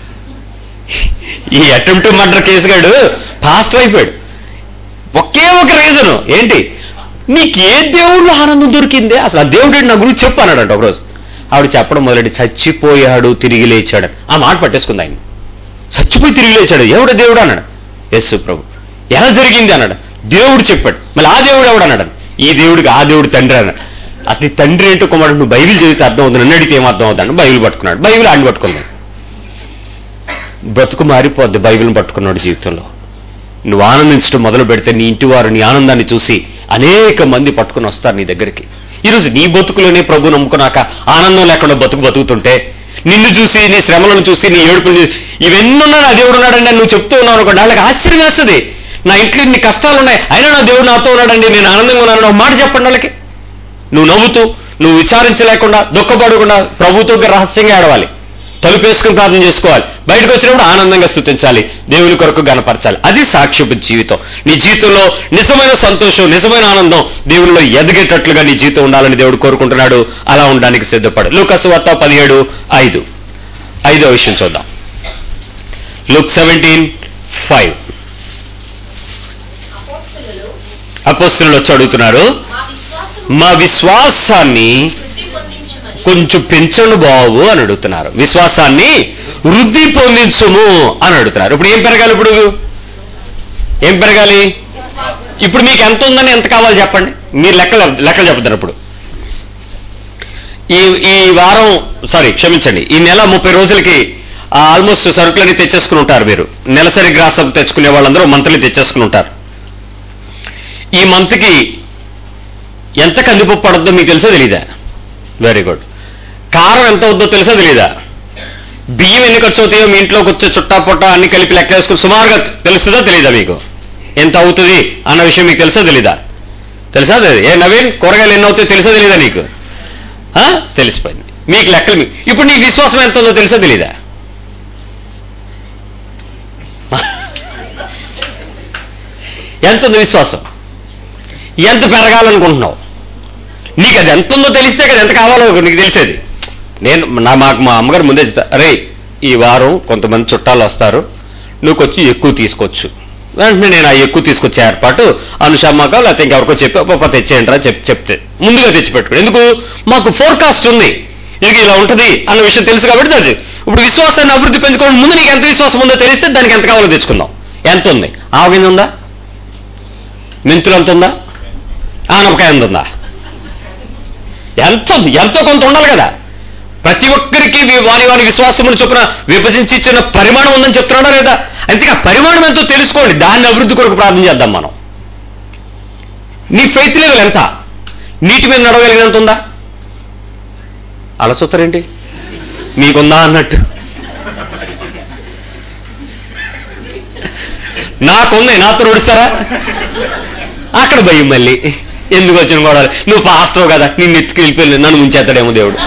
ఈ అటెంప్ట్ మర్డర్ కేసుగాడు పాస్టర్ అయిపోయాడు ఒకే ఒక రీజను ఏంటి నీకు ఏ దేవుళ్ళు ఆనందం దొరికిందే అసలు ఆ దేవుడు ఏంటి నా గురించి చెప్పు అన్నాడంట ఒకరోజు ఆవిడ చెప్పడం మొదలెట్టి చచ్చిపోయాడు తిరిగి లేచాడు ఆ మాట పట్టేసుకుంది ఆయన చచ్చిపోయి తిరిగి లేచాడు ఎవడు దేవుడు అన్నాడు యస్సు ప్రభు ఎలా జరిగింది అన్నాడు దేవుడు చెప్పాడు మళ్ళీ ఆ దేవుడు ఎవడు అన్నాడు ఈ దేవుడికి ఆ దేవుడు తండ్రి అన్నాడు అసలు ఈ తండ్రి ఏంటో కుమారుడు నువ్వు బైబిల్ చదివితే అర్థం అవుతుంది నన్ను అడిగితే ఏం అర్థం అవుతాడు బైబిల్ పట్టుకున్నాడు బైబిల్ ఆడిని పట్టుకున్నాడు బ్రతుకు మారిపోద్ది బైబిల్ని పట్టుకున్నాడు జీవితంలో నువ్వు ఆనందించడం మొదలు పెడితే నీ ఇంటి వారు నీ ఆనందాన్ని చూసి అనేక మంది పట్టుకుని వస్తారు నీ దగ్గరికి ఈరోజు నీ బతుకులోనే ప్రభు నమ్ముకున్నాక ఆనందం లేకుండా బతుకు బతుకుతుంటే నిన్ను చూసి నీ శ్రమలను చూసి నీ ఏడుపులు చూసి ఇవెన్నున్నా నా దేవుడు ఉన్నాడండి అని నువ్వు చెప్తూ ఉన్నావు అనుకోండి వాళ్ళకి ఆశ్చర్యం వేస్తుంది నా ఇంట్లో ఇన్ని కష్టాలు ఉన్నాయి అయినా నా దేవుడు నాతో ఉన్నాడండి నేను ఆనందంగా ఉన్నాను ఒక మాట చెప్పండి వాళ్ళకి నువ్వు నవ్వుతూ నువ్వు విచారించలేకుండా దుఃఖపడకుండా ప్రభుతో రహస్యంగా ఆడవాలి తలుపేసుకుని ప్రార్థన చేసుకోవాలి బయటకు వచ్చినప్పుడు ఆనందంగా స్థుతించాలి దేవుని కొరకు గనపరచాలి అది సాక్ష్యపు జీవితం నీ జీవితంలో నిజమైన సంతోషం నిజమైన ఆనందం దేవునిలో ఎదిగేటట్లుగా నీ జీవితం ఉండాలని దేవుడు కోరుకుంటున్నాడు అలా ఉండడానికి సిద్ధపడు లూకసు వార్త పదిహేడు ఐదు ఐదో విషయం చూద్దాం లుక్ సెవెంటీన్ ఫైవ్ అపోస్తలులు అపోస్తులు వచ్చి అడుగుతున్నారు మా విశ్వాసం మా విశ్వాసాన్ని వృద్ధి పొందించమని కొంచెం పెంచండు బాబు అని అడుగుతున్నారు విశ్వాసాన్ని వృద్ధి పొందించుము అని అడుగుతున్నారు ఇప్పుడు ఏం పెరగాలి ఇప్పుడు ఏం పెరగాలి విశ్వాసం ఇప్పుడు మీకు ఎంత ఉందని ఎంత కావాలి చెప్పండి మీరు లెక్కలు లెక్కలు చెప్తారు ఇప్పుడు ఈ ఈ వారం సారీ క్షమించండి ఈ నెల ముప్పై రోజులకి ఆల్మోస్ట్ సరుకులని తెచ్చేసుకుని ఉంటారు మీరు నెలసరి గ్రాసం తెచ్చుకునే వాళ్ళందరూ మంత్లీ తెచ్చేసుకుని ఉంటారు ఈ మంత్కి ఎంత కందిపప్పు పడుతుందో మీకు తెలుసో తెలీదా వెరీ గుడ్ కారం ఎంత అవుతుందో తెలుసో తెలీదా బియ్యం ఎన్ని ఖర్చు అవుతాయో మీ ఇంట్లోకి వచ్చే చుట్టా పొట్ట అన్ని కలిపి లెక్క వేసుకుని సుమారుగా తెలుస్తుందో తెలీదా మీకు ఎంత అవుతుంది అన్న విషయం మీకు తెలుసో తెలీదా తెలుసా తెలీదా? ఏ నవీన్ కూరగాయలు ఎన్ని అవుతాయో తెలుసో తెలీదా నీకు ఆ? తెలిసిపోయింది మీకు లెక్కలు మీ- ఇప్పుడు నీకు విశ్వాసం ఎంత ఉందో తెలుసో తెలీదా ఎంత ఉంది విశ్వాసం ఎంత పెరగాలనుకుంటున్నావు నీకు అది ఎంత ఉందో తెలిస్తే కదా ఎంత కావాలో నీకు తెలిసేది నేను నా మాకు మా అమ్మగారు ముందే చెప్తా అరే ఈ వారం కొంతమంది చుట్టాలు వస్తారు నువ్వు వచ్చి ఎక్కువ తీసుకోవచ్చు వెంటనే నేను ఆ ఎక్కువ తీసుకొచ్చే ఏర్పాటు అనుషమ్మకో లేకపోతే ఇంకెవరికో చెప్పి పాప తెచ్చేయండి రా చెప్ చెప్తే ముందుగా తెచ్చిపెట్టుకో ఎందుకు మాకు ఫోర్కాస్ట్ ఉంది ఇది ఇలా ఉంటది అన్న విషయం తెలుసు కాబట్టి అది ఇప్పుడు విశ్వాసాన్ని అభివృద్ధి పెంచుకోవడం ముందు నీకు ఎంత విశ్వాసం ఉందో తెలిస్తే దానికి ఎంత కావాలో తెచ్చుకుందాం ఎంత ఉంది ఆవగింజ ఉందా మెంతులు ఎంత ఉందా ఆనపకాయ ఎంత ఉందా ఎంత ఉంది ఎంతో కొంత ఉండాలి కదా ప్రతి ఒక్కరికి వి- వారి వారి విశ్వాసమును చొప్పున విభజించి ఇచ్చిన పరిమాణం ఉందని చెప్తున్నాడా లేదా అంతేగా పరిమాణం ఎంతో తెలుసుకోండి దాన్ని అభివృద్ధి కొరకు ప్రార్థన చేద్దాం మనం నీ ఫెయిత్ లెవెల్ ఎంత నీటి మీద నడవగలిగినంత ఉందా అలసొత్తరేంటి మీకుందా అన్నట్టు నాకుంది నాతో నడుస్తారా అక్కడ భయం మళ్ళీ ఎందుకు వచ్చిన గొడవలు నువ్వు పాస్టవ్ కదా నిన్ను ఎత్తుకు వెళ్ళిపోయి నన్ను ముంచేస్తాడేమో దేవుడు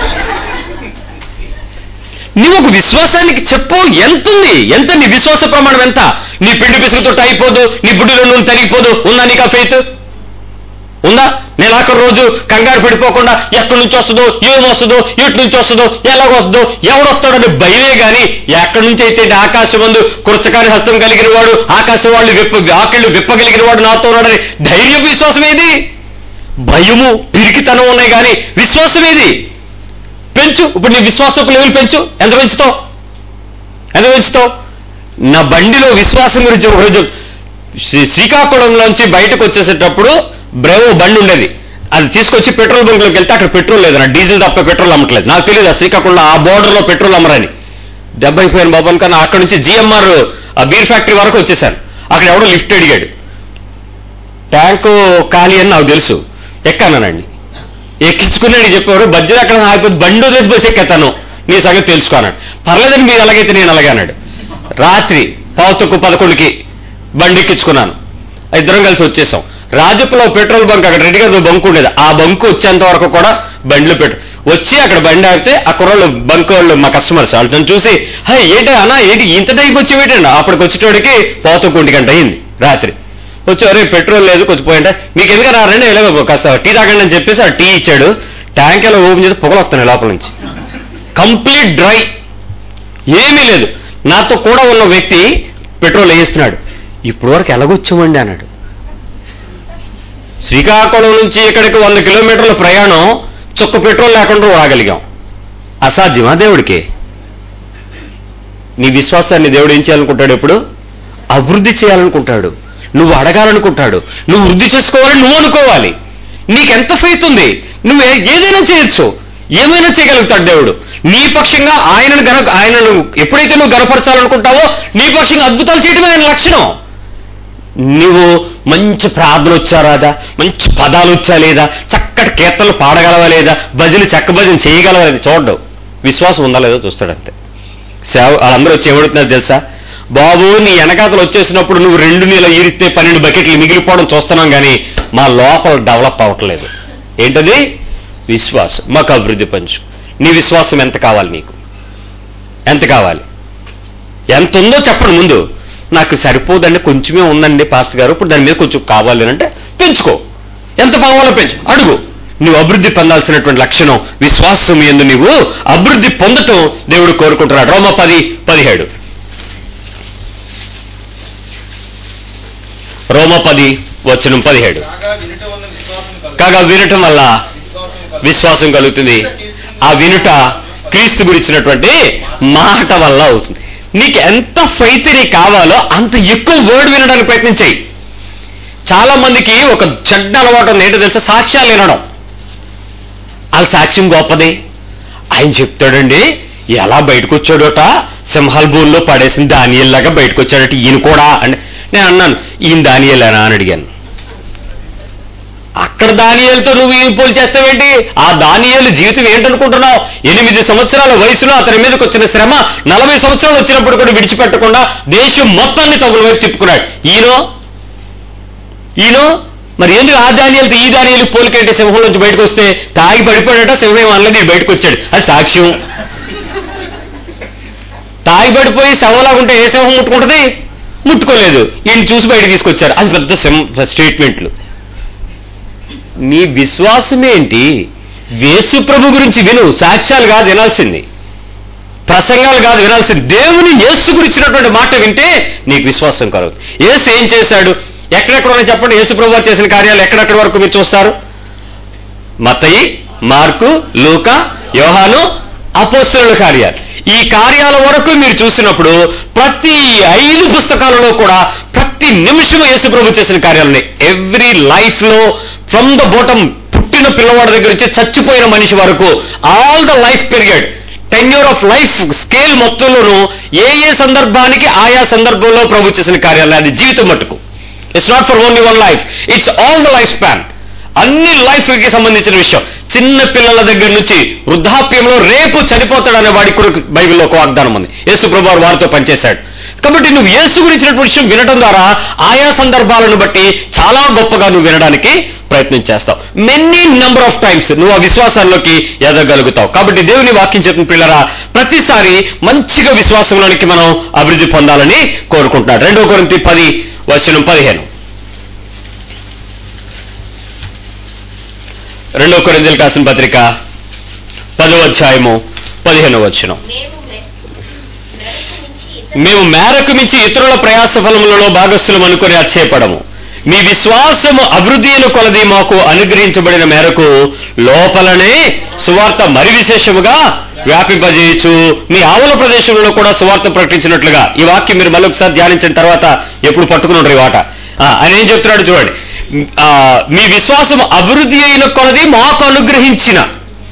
నువ్వు ఒక విశ్వాసానికి చెప్పు ఎంత ఉంది ఎంత నీ విశ్వాస ప్రమాణం ఎంత నీ పిండి పిసుకుతో అయిపోదు నీ బుడ్డిలో నూనె తరిగిపోదు ఉందా నీకు ఆ ఫెయిత్ ఉందా నేను ఆఖరి రోజు కంగారు పడిపోకుండా ఎక్కడి నుంచి వస్తుందో ఏం వస్తుందో ఎటు నుంచి వస్తుందో ఎలాగ వస్తుందో ఎవడొస్తాడని భయమే గాని ఎక్కడి నుంచి అయితే ఈ ఆకాశం ముందు కురచకాని హస్తం కలిగిన వాడు ఆకాశం వాళ్ళు విప్ప ఆకళ్ళు విప్పగలిగిన వాడు నాతో ఉన్నాడని ధైర్యం విశ్వాసం ఏది భయము పిరికితనం ఉన్నాయి కానీ విశ్వాసం ఏది పెంచు ఇప్పుడు నీ విశ్వాసపు లెవెల్ పెంచు ఎంత పెంచుతావు ఎంత పెంచుతావు నా బండిలో విశ్వాసం గురించి ఒకరోజు శ్రీ- శ్రీకాకుళంలోంచి బయటకు వచ్చేసేటప్పుడు బ్రేవో బండి ఉండేది అది తీసుకొచ్చి పెట్రోల్ బంక్లోకి వెళ్తే అక్కడ పెట్రోల్ లేదు నా డీజిల్ తప్ప పెట్రోల్ అమ్మట్లేదు నాకు తెలియదు ఆ శ్రీకాకుళంలో ఆ బోర్డర్లో పెట్రోల్ అమ్మరని దెబ్బ అయిపోయాను బాబు అనుకన్నా అక్కడ నుంచి జిఎంఆర్ ఆ బీర్ ఫ్యాక్టరీ వరకు వచ్చేసాను అక్కడ ఎవడో లిఫ్ట్ అడిగాడు ట్యాంకు ఖాళీ అని నాకు తెలుసు ఎక్కానండి ఎక్కించుకున్నాడు చెప్పేవారు బడ్జెట్ అక్కడ ఆగిపోతే బండి వదిలేసి బస్సు ఎక్కేతాను నీ సంగతి తెలుసుకున్నాడు పర్లేదని మీరు అలాగైతే నేను అలాగే అన్నాడు రాత్రి పావుతొక్కు పదకొండుకి బండి ఎక్కించుకున్నాను ఇద్దరం కలిసి వచ్చేసాం రాజపులో పెట్రోల్ బంక్ అక్కడ రెడీగా ఓ బంక్ ఉండేది ఆ బంక్ వచ్చేంత వరకు కూడా బండ్లు పెట్టు వచ్చి అక్కడ బండి ఆగితే ఆ కుర్రోళ్ళు బంక్ వాళ్ళు మా కస్టమర్స్ వాళ్ళు నన్ను చూసి హై ఏంటి అన్నా ఏంటి ఇంత టైంకి వచ్చి ఏంటండి అప్పటికి వచ్చేటోడికి పావుతొక్కు గంట అయింది రాత్రి వచ్చి అరే పెట్రోల్ లేదు కొంచెం పోయింటే మీకు ఎందుకు రారండి ఎలాగో కాస్త టీ తాగండి అని చెప్పేసి ఆ టీ ఇచ్చాడు ట్యాంక్ ఎలా ఓపెన్ చేసి పొగలు వస్తున్నాయి లోపల నుంచి కంప్లీట్ డ్రై ఏమీ లేదు నాతో కూడా ఉన్న వ్యక్తి పెట్రోల్ వేయిస్తున్నాడు ఇప్పుడు వరకు ఎలాగొచ్చామండి అన్నాడు శ్రీకాకుళం నుంచి ఇక్కడికి వంద కిలోమీటర్ల ప్రయాణం చుక్క పెట్రోల్ లేకుండా రాగలిగాం అసాధ్యమా దేవుడికి నీ విశ్వాసాన్ని దేవుడు ఏం చేయాలనుకుంటాడు ఎప్పుడు అభివృద్ధి చేయాలనుకుంటాడు నువ్వు అడగాలనుకుంటాడు నువ్వు వృద్ధి చేసుకోవాలని నువ్వు అనుకోవాలి నీకెంత ఫెయిత్ ఉంది నువ్వు ఏ- ఏదైనా చేయొచ్చు ఏమైనా చేయగలుగుతాడు దేవుడు నీ పక్షంగా ఆయనను గన ఆయనను ఎప్పుడైతే నువ్వు గనపరచాలనుకుంటావో నీ పక్షంగా అద్భుతాలు చేయడమే ఆయన లక్షణం నువ్వు మంచి ప్రార్థన వచ్చా రాదా మంచి పదాలు వచ్చా లేదా చక్కటి కీర్తనలు పాడగలవా లేదా భజన చెక్క భజన చేయగలవా లేదా చూడడు విశ్వాసం ఉందా లేదో చూస్తాడంతే సేవ వాళ్ళందరూ వచ్చి ఏమడుతున్నారు తెలుసా బాబు నీ వెనకాతలు వచ్చేసినప్పుడు నువ్వు రెండు నెలల ఈరిస్తే పన్నెండు బకెట్లు మిగిలిపోవడం చూస్తున్నాం కానీ మా లోపల డెవలప్ అవ్వట్లేదు ఏంటది విశ్వాసం మాకు అభివృద్ధి పంచు నీ విశ్వాసం ఎంత కావాలి నీకు ఎంత కావాలి ఎంత ఉందో చెప్పండి ముందు నాకు సరిపోదండి కొంచెమే ఉందండి పాస్టర్ గారు ఇప్పుడు దాని మీద కొంచెం కావాలి అని అంటే పెంచుకో ఎంత కావాలో పెంచు అడుగు నువ్వు అభివృద్ధి పొందాల్సినటువంటి లక్షణం విశ్వాసం ఎందు నువ్వు అభివృద్ధి పొందటం దేవుడు కోరుకుంటున్నాడు రోమ పది పదిహేడు రోమ పది వచనం పదిహేడు కాగా వినుట వల్ల విశ్వాసం కలుగుతుంది. కాగా వినటం వల్ల విశ్వాసం కలుగుతుంది. విశ్వాసం కలుగుతుంది ఆ వినుట క్రీస్తు గురించినటువంటి మాట వల్ల అవుతుంది నీకు ఎంత ఫైత్ నీకు కావాలో అంత ఎక్కువ వర్డ్ వినడానికి ప్రయత్నించాయి చాలా మందికి ఒక చెడ్డ అలవాటు ఉంది ఏంటో తెలుసా సాక్ష్యాలు వినడం వాళ్ళ సాక్ష్యం గొప్పది ఆయన చెప్తాడండి ఎలా బయటకు వచ్చాడోట సింహాల బూల్లో పడేసిన దానియల్లాగా బయటకు వచ్చాడట ఈయన కూడా అంటే నేను అన్నాను ఈయన దానియలేనా అని అడిగాను అక్కడ దానియాలతో నువ్వు ఈ పోలు చేస్తావేంటి ఆ దానియాలు జీవితం ఏంటనుకుంటున్నావు ఎనిమిది సంవత్సరాల వయసులో అతని మీదకి వచ్చిన శ్రమ నలభై సంవత్సరాలు వచ్చినప్పుడు కూడా విడిచిపెట్టకుండా దేశం మొత్తాన్ని తగుల వైపు తిప్పుకున్నాడు ఈయనో ఈయనో మరి ఎందుకు ఆ ధాన్యాలతో ఈ ధాన్యాలు పోలికంటే సింహం నుంచి బయటకు వస్తే తాగి పడిపోయాడట సింహం అనలో నేను బయటకు వచ్చాడు అది సాక్ష్యం తాగి పడిపోయి శవంలాగా ఉంటే ఏ సింహం ముట్టుకుంటుంది ముట్టుకోలేదు ఈయన చూసి బయటకు తీసుకొచ్చారు అది పెద్ద సింహ స్టేట్మెంట్లు నీ విశ్వాసం ఏంటి వేసు ప్రభు గురించి విను సాక్ష్యాలు కాదు వినాల్సింది ప్రసంగాలు కాదు వినాల్సింది దేవుని యేసు గురించినటువంటి మాట వింటే నీకు విశ్వాసం కలుగుతుంది యేసు ఏం చేశాడు ఎక్కడెక్కడ ఉన్నాయి చెప్పండి యేసు ప్రభు వారు చేసిన కార్యాలు ఎక్కడెక్కడ వరకు మీరు చూస్తారు మతయి మార్కు లూక యోహాను అపోస్తుల కార్యాలు ఈ కార్యాల వరకు మీరు చూసినప్పుడు ప్రతి ఐదు పుస్తకాలలో కూడా ప్రతి నిమిషం యేసు ప్రభు చేసిన కార్యాలు ఉన్నాయి ఎవ్రీ లైఫ్ లో ఫ్రమ్ ద బోటం పుట్టిన పిల్లవాడి దగ్గర నుంచి చచ్చిపోయిన మనిషి వరకు all the life period tenure of life scale మొత్తంలోనూ ఏ ఏ సందర్భానికి ఆయా సందర్భంలో ప్రభు చేసిన కార్యాలు అది జీవితం మట్టుకు it's not for only one life it's all the life span అన్ని లైఫ్ కి సంబంధించిన విషయం చిన్న పిల్లల దగ్గర నుంచి వృద్ధాప్యంలో రేపు చనిపోతాడనే వాడి కొరకు బైబిల్లో ఒక వాగ్దానం ఉంది యేసు ప్రభు వారు వారితో పనిచేశాడు కాబట్టి నువ్వు యేసు గురించినటువంటి విషయం వినడం ద్వారా ఆయా సందర్భాలను బట్టి చాలా గొప్పగా నువ్వు వినడానికి ప్రయత్నం చేస్తావు మెనీ నెంబర్ ఆఫ్ టైమ్స్ నువ్వు ఆ విశ్వాసాల్లోకి ఎదగలుగుతావు కాబట్టి దేవుని వాక్యం చెప్పిన పిల్లరా ప్రతిసారి మంచిగా విశ్వాసంలోనికి మనం అభివృద్ధి పొందాలని కోరుకుంటున్నాడు రెండో కొరింతి పది వచనం పదిహేను రెండో కొరింతలు కాసిన పత్రిక పదో అధ్యాయము పదిహేనో వచనం మేము మె- మెరకు మించి ఇతర మేము మేరకు మించి ఇతరుల ప్రయాస ఫలములలో భాగస్థులం అనుకుని అచ్చేపడము మీ విశ్వాసము అభివృద్ధి అయిన కొలది మాకు అనుగ్రహించబడిన మేరకు లోపలనే సువార్త మరి విశేషముగా వ్యాపింపజేయచ్చు మీ ఆవుల ప్రదేశంలో కూడా సువార్త ప్రకటించినట్లుగా ఈ వాక్యం మీరు మళ్ళీ ఒకసారి ధ్యానించిన తర్వాత ఎప్పుడు పట్టుకుని ఉంటారు ఈ వాట ఆ, ఆయన ఏం చెప్తున్నాడు చూడండి ఆ, మీ విశ్వాసం అభివృద్ధి అయిన కొలది మాకు అనుగ్రహించిన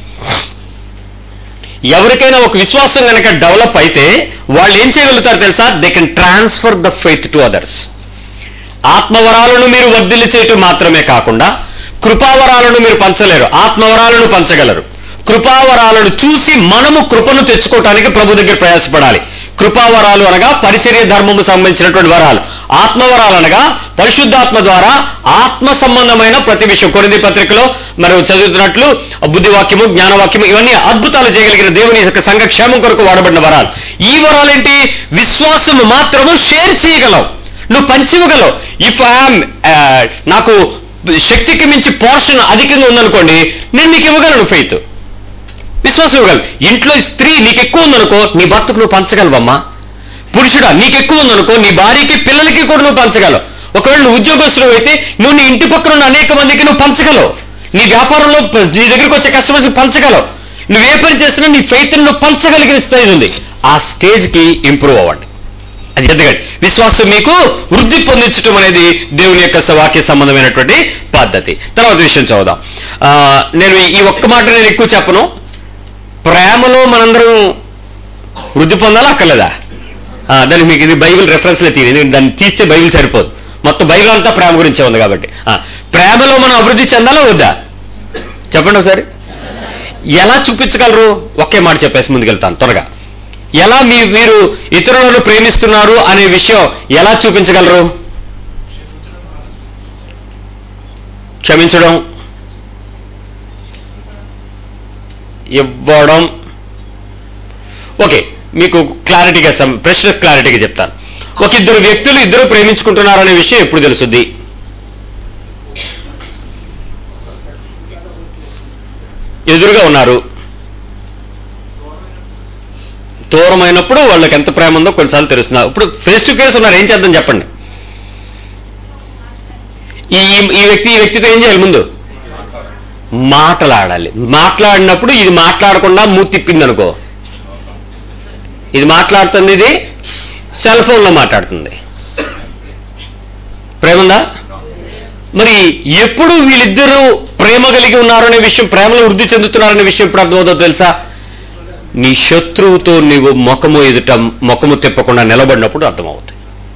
ఎవరికైనా ఒక విశ్వాసం కనుక డెవలప్ అయితే వాళ్ళు ఏం చేయగలుగుతారు తెలుసా they can transfer the faith to others ఆత్మవరాలను మీరు వర్ధిల్లి చేయటం మాత్రమే కాకుండా కృపావరాలను మీరు పంచలేరు ఆత్మవరాలను పంచగలరు కృపావరాలను చూసి మనము కృపను తెచ్చుకోవటానికి ప్రభు దగ్గర ప్రయాసపడాలి కృపావరాలు అనగా పరిచర్య ధర్మము సంబంధించినటువంటి వరాలు ఆత్మవరాలు అనగా పరిశుద్ధాత్మ ద్వారా ఆత్మ సంబంధమైన ప్రతి విషయం కొరింది పత్రికలో మనం చదువుతున్నట్లు బుద్ధివాక్యము జ్ఞానవాక్యము ఇవన్నీ అద్భుతాలు చేయగలిగిన దేవుని యొక్క సంఘ క్షేమం కొరకు వాడబడిన వరాలు ఈ వరాలేంటి విశ్వాసము మాత్రము షేర్ చేయగలవు నువ్వు పంచివ్వగలవు ఇఫ్ ఐఎమ్ నాకు శక్తికి మించి పోర్షన్ అధికంగా ఉందనుకోండి నేను నీకు ఇవ్వగలను ఫెయిత్ విశ్వాసం ఇవ్వగలను ఇంట్లో స్త్రీ నీకు ఎక్కువ ఉందనుకో నీ భర్తకు నువ్వు పంచగలవమ్మా పురుషుడా నీకు ఎక్కువ ఉందనుకో నీ భార్యకి పిల్లలకి కూడా నువ్వు పంచగలవు ఒకవేళ నువ్వు ఉద్యోగస్తులు అయితే నువ్వు నీ ఇంటి పక్కన ఉన్న అనేక మందికి నువ్వు పంచగలవు నీ వ్యాపారంలో ప- నీ దగ్గరికి వచ్చే కస్టమర్స్ పంచగలవు నువ్వు ఏ పని చేసినా నీ ఫెయిత్ నువ్వు పంచగలిగిన స్టేజ్ ఉంది ఆ స్టేజ్కి ఇంప్రూవ్ అవ్వండి అది ఎదగండి విశ్వాసం మీకు వృద్ధి పొందించడం అనేది దేవుని యొక్క వాక్య సంబంధమైనటువంటి పద్ధతి తర్వాత విషయం చదువుదాం ఆ, నేను ఈ ఒక్క మాట నేను ఎక్కువ చెప్పను ప్రేమలో మనందరం వృద్ధి పొందాలా అక్కర్లేదా ఆ, దానికి మీకు ఇది బైబిల్ రెఫరెన్స్లే తీయండి ఎందుకంటే దాన్ని తీస్తే బైబిల్ సరిపోదు మొత్తం బైబిల్ అంతా ప్రేమ గురించే ఉంది కాబట్టి ఆ, ప్రేమలో మనం అభివృద్ధి చెందాలా వద్దా చెప్పండి ఒకసారి ఎలా చూపించగలరు ఒకే మాట చెప్పేసి ముందుకెళ్తాను త్వరగా ఎలా మీ మీరు ఇతరులను ప్రేమిస్తున్నారు అనే విషయం ఎలా చూపించగలరు క్షమించడం ఇవ్వడం ఓకే మీకు క్లారిటీగా సం- ప్రశ్న క్లారిటీగా చెప్తాను ఒక ఇద్దరు వ్యక్తులు ఇద్దరు ప్రేమించుకుంటున్నారనే విషయం ఎప్పుడు తెలుస్తుంది ఎదురుగా ఉన్నారు దూరమైనప్పుడు వాళ్ళకి ఎంత ప్రేమ ఉందో కొన్నిసార్లు తెలుస్తుంది ఇప్పుడు ఫేస్ టు ఫేస్ ఉన్నారు ఏం చేద్దాం చెప్పండి ఈ ఈ- ఈ వ్యక్తి ఈ వ్యక్తితో ఏం చేయాలి ముందు మాట్లాడాలి మాట్లాడినప్పుడు ఇది మాట్లాడకుండా మూతి తిప్పింది అనుకో ఇది మాట్లాడుతుంది ఇది సెల్ ఫోన్లో మాట్లాడుతుంది ప్రేమ ఉందా మరి ఎప్పుడు వీళ్ళిద్దరూ ప్రేమ కలిగి ఉన్నారనే విషయం ప్రేమలో వృద్ధి చెందుతున్నారనే విషయం ఎప్పుడు అర్థమవుతుందో తెలుసా నీ శత్రువుతో నీవు ముఖము ఎదుట ముఖము తిప్పకుండా నిలబడినప్పుడు అర్థమవుతుంది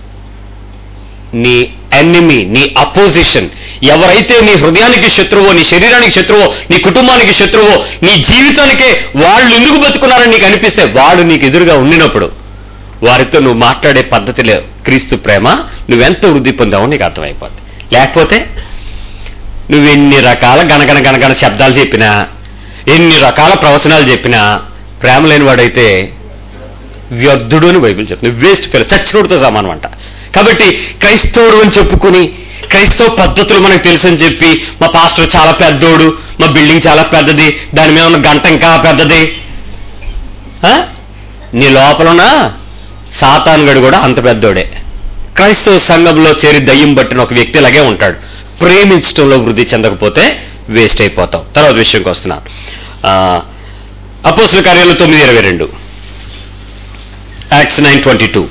నీ ఎనిమి నీ అపోజిషన్ ఎవరైతే నీ హృదయానికి శత్రువో నీ శరీరానికి శత్రువో నీ కుటుంబానికి శత్రువో నీ జీవితానికే వాళ్ళు ఎందుకు బతుకున్నారని నీకు అనిపిస్తే వాడు నీకు ఎదురుగా ఉండినప్పుడు వారితో నువ్వు మాట్లాడే పద్ధతిలో క్రీస్తు ప్రేమ నువ్వెంత వృద్ధి పొందావో నీకు అర్థమైపోద్ది లేకపోతే నువ్వు ఎన్ని రకాల గణగణ గణగణ శబ్దాలు చెప్పినా ఎన్ని రకాల ప్రవచనాలు చెప్పినా ప్రేమ లేని వాడైతే వ్యర్థుడు అని బైబిల్ చెప్తుంది వేస్ట్ ఫెల్ చచ్చినోడితో సమానం అంట కాబట్టి క్రైస్తవుడు అని చెప్పుకుని క్రైస్తవ పద్ధతులు మనకు తెలుసని చెప్పి మా పాస్టర్ చాలా పెద్దోడు మా బిల్డింగ్ చాలా పెద్దది దాని మీద ఉన్న గంట ఇంకా పెద్దది ఆ? నీ లోపలన సాతానుగడు కూడా అంత పెద్దోడే క్రైస్తవ సంఘంలో చేరి దయ్యం పట్టిన ఒక వ్యక్తి ఇలాగే ఉంటాడు ప్రేమించడంలో వృద్ధి చెందకపోతే వేస్ట్ అయిపోతాం తర్వాత విషయంకి వస్తున్నాను అపోసుల కార్యాలు తొమ్మిది ఇరవై రెండు Acts nine twenty two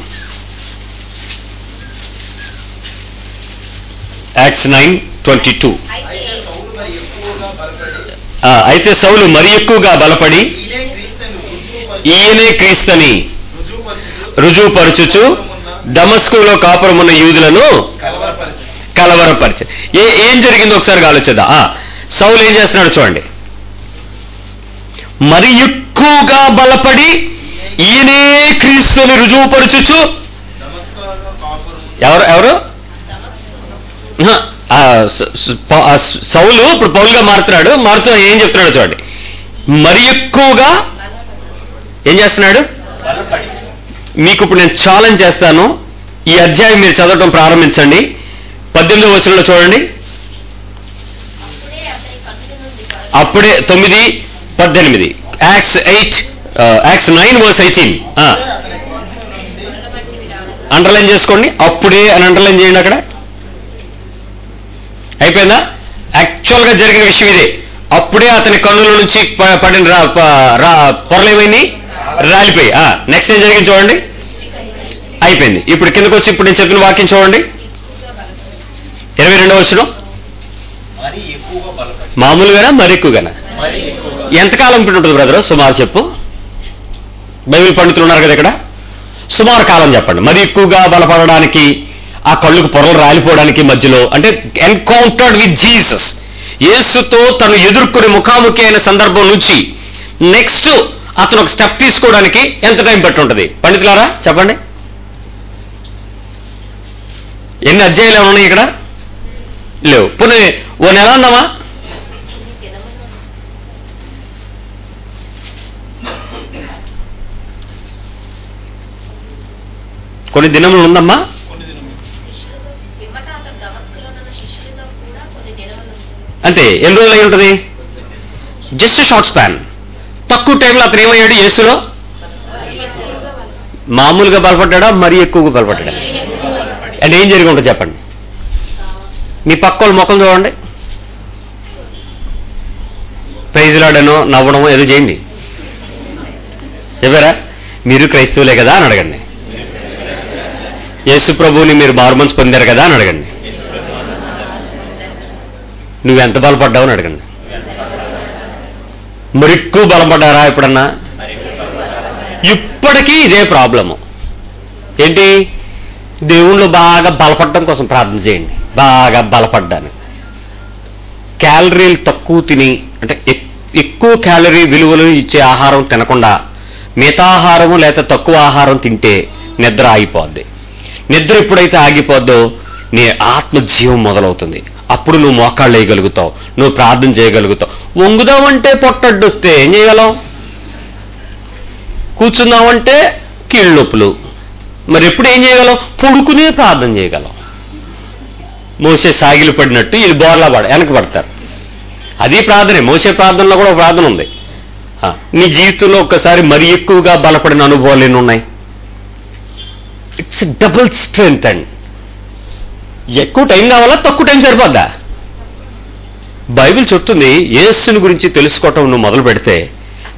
Acts nine twenty two అయితే అయితే సౌలు మరి ఎక్కువగా బలపడి అయితే సౌలు మరి ఎక్కువగా బలపడి ఈయనే క్రీస్తుని రుజువుపరిచి- ఈయనే క్రీస్తని రుజువుపరచుచు రుజువుపరచుచు దమస్కులో కాపురమున్న యూదులను కలవరపరిచి కలవరపరిచే ఏ ఏం జరిగిందో ఒకసారి ఆలోచిద్దాం ఆ, సౌలు ఏం చేస్తున్నాడు చూడండి మరి ఎక్కువగా బలపడి ఈయనే క్రీస్తుని రుజువుపరచుచు నమస్కారంలో కాపురం ఎవరు ఎవరు ఆహా, ఆ, స- స- ప- ఆ సౌలు ఇప్పుడు పౌలుగా మారుతున్నాడు మారుతూ ఏం చెప్తున్నాడు చూడండి మరి ఎక్కువగా ఏం చేస్తున్నాడు బలపడి మీకు ఇప్పుడు నేను ఛాలెంజ్ చేస్తాను ఈ అధ్యాయం మీరు చదవటం ప్రారంభించండి పద్దెనిమిదో వచనంలో చూడండి అప్పుడే అతని కన్నుల నుండి పరమ అప్పుడే తొమ్మిది పద్దెనిమిది Acts eight Acts nine verse eighteen అతని కన్నుల నుండి వంటివి రాగా అండర్లైన్ చేసుకోండి అప్పుడే అని అండర్లైన్ చేయండి అక్కడ అయిపోయిందా యాక్చువల్ గా జరిగిన విషయం ఇదే అప్పుడే అతని కన్నుల నుంచి ప- పడిన రా ప- రా- పొరలేమైంది రాలిపోయి నెక్స్ట్ ఏం జరిగింది చూడండి అయిపోయింది ఇప్పుడు కిందకు వచ్చి ఇప్పుడు నేను చెప్పిన వాక్యం చూడండి ఎక్కువగా బలపడి ఇరవై రెండవ వచ్చిన మరి ఎక్కువగా బలపడి మామూలుగానా మరి ఎక్కువగానా మరి ఎక్కువగా ఎంతకాలం ఇప్పుడు ఉంటుంది బ్రదర్ సుమారు చెప్పు బైబిల్ పండితులు ఉన్నారు కదా ఇక్కడ సుమారు కాలం చెప్పండి మరి ఎక్కువగా బలపడడానికి ఆ కళ్ళుకు పొరలు రాలిపోవడానికి మధ్యలో అంటే ఎన్కౌంటర్డ్ విత్ జీసస్ యేసుతో తను ఎదుర్కొని ముఖాముఖి అయిన సందర్భం నుంచి నెక్స్ట్ అతను ఒక స్టెప్ తీసుకోవడానికి ఎంత టైం పట్టి ఉంటుంది పండితులారా చెప్పండి ఎన్ని అధ్యాయులు ఏమైనా ఉన్నాయి ఇక్కడ లేవు పోనీ ఓ నెల అన్నామా కొన్ని దినములు కొన్ని దినములు ఉందమ్మా కొన్ని దినములు శిష్యులతో పిమ్మట అతడు దమస్కులో ఉన్న శిష్యులతో కూడా కొన్ని దినములు అంతే ఎన్ని రోజులు అయి ఉంటుంది జస్ట్ షార్ట్ స్పాన్ తక్కువ టైంలో అతను ఏమయ్యాడు యేసులో ఎక్కువగా బలపడి మామూలుగా బలపడ్డా మరీ ఎక్కువగా బలపడ్డా అంటే ఏం జరిగి ఉంటుంది చెప్పండి మీ పక్క వాళ్ళ ముఖం చూడండి ప్రైజ్లాడనో నవ్వడమో ఏదో చేయండి చెప్పారా మీరు క్రైస్తవులే కదా అని అడగండి యేసు ప్రభువుని మీరు మారుమనసు పొందారు కదా అని అడగండి నువ్వెంత బలపడ్డావు అని అడగండి మరి ఎక్కువ బలపడ్డారా ఎప్పుడన్నా ఇప్పటికీ ఇదే ప్రాబ్లము ఏంటి దేవుళ్ళు బాగా బలపడడం కోసం ప్రార్థన చేయండి బాగా బలపడ్డాను క్యాలరీలు తక్కువ తిని అంటే ఎక్- ఎక్కువ క్యాలరీ విలువలు ఇచ్చే ఆహారం తినకుండా మితాహారము లేక తక్కువ ఆహారం తింటే నిద్ర ఆగిపోద్ది నిద్ర ఎప్పుడైతే ఆగిపోద్దో నీ ఆత్మజీవం మొదలవుతుంది అప్పుడు నువ్వు మోకాళ్ళు వేయగలుగుతావు నువ్వు ప్రార్థన చేయగలుగుతావు వంగుదామంటే పొట్టడ్డొస్తే ఏం చేయగలం కూర్చుందామంటే కీళ్ళ నొప్పులు మరి ఎప్పుడు ఏం చేయగలం పొడుకునే ప్రార్థన చేయగలం మోసే సాగిలు పడినట్టు వీళ్ళు బోర్లా పడ వెనక పడతారు అది ప్రార్థనే మోసే ప్రార్థనలో కూడా ఒక ప్రార్థన ఉంది ఆ, నీ జీవితంలో ఒక్కసారి మరి ఎక్కువగా బలపడిన అనుభవాలు ఎన్ని ఉన్నాయి ఇట్స్ డబుల్ స్ట్రెంగ్త్ అండ్ ఎక్కువ టైం కావాలా తక్కువ టైం సరిపోద్దా బైబిల్ చెప్తుంది యేసుని గురించి తెలుసుకోవటం నువ్వు మొదలు పెడితే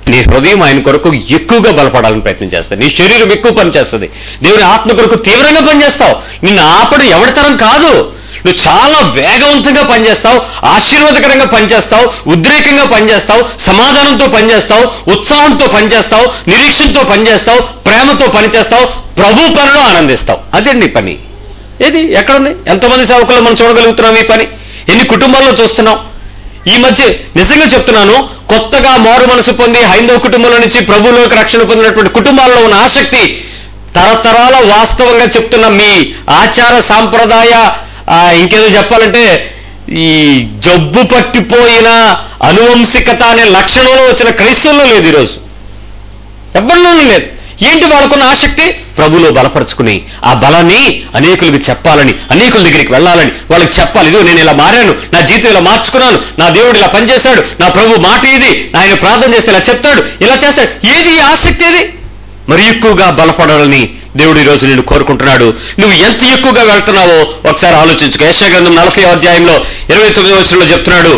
నీ హృదయం ఆయన కొరకు ఎక్కువగా బలపడాలని ప్రయత్నం చేస్తుంది నీ శరీరం ఎక్కువ పనిచేస్తుంది దేవుని ఆత్మ కొరకు తీవ్రంగా పనిచేస్తావు నిన్ను ఆపడం ఎవరి తరం కాదు నువ్వు చాలా వేగవంతంగా పనిచేస్తావు ఆశీర్వాదకరంగా పనిచేస్తావు ఉద్రేకంగా పనిచేస్తావు సమాధానంతో పనిచేస్తావు ఉత్సాహంతో పనిచేస్తావు నిరీక్షణతో పనిచేస్తావు ప్రేమతో పనిచేస్తావు ప్రభు పనిలో ఆనందిస్తావు అదే నీ పని ఏది ఎక్కడుంది ఎంతమంది సేవకులు మనం చూడగలుగుతున్నాం ఈ పని ఎన్ని కుటుంబాల్లో చూస్తున్నాం ఈ మధ్య నిజంగా చెప్తున్నాను కొత్తగా మారు మనసు పొంది హైందవ కుటుంబంలో నుంచి ప్రభువులోకి రక్షణ పొందినటువంటి కుటుంబాల్లో ఉన్న ఆసక్తి తరతరాల వాస్తవంగా చెప్తున్న మీ ఆచార సాంప్రదాయ ఆ, ఇంకేదో చెప్పాలంటే ఈ జబ్బు పట్టిపోయిన అనువంశికత అనే లక్షణంలో వచ్చిన క్రైస్తవుల్లో లేదు ఈరోజు ఎవరిలోనూ లేదు ఏంటి వాళ్ళకున్న ఆసక్తి ప్రభులో బలపరుచుకుని ఆ బలాన్ని అనేకులకు చెప్పాలని అనేకుల దగ్గరికి వెళ్ళాలని వాళ్ళకి చెప్పాలి ఇదిగో నేను ఇలా మారాను నా జీవితం ఇలా మార్చుకున్నాను నా దేవుడు ఇలా పనిచేశాడు నా ప్రభు మాట ఇది ఆయన ప్రార్థన చేస్తే ఇలా చెప్తాడు ఇలా చేస్తాడు ఏది ఈ ఆసక్తి ఏది మరి ఎక్కువగా బలపడాలని దేవుడు ఈ రోజు నిన్ను కోరుకుంటున్నాడు నువ్వు ఎంత ఎక్కువగా వెళ్తున్నావో ఒకసారి ఆలోచించుకో యశ గ్రంథం నలభై అధ్యాయంలో ఇరవై తొమ్మిది వచ్చంలో చెప్తున్నాడు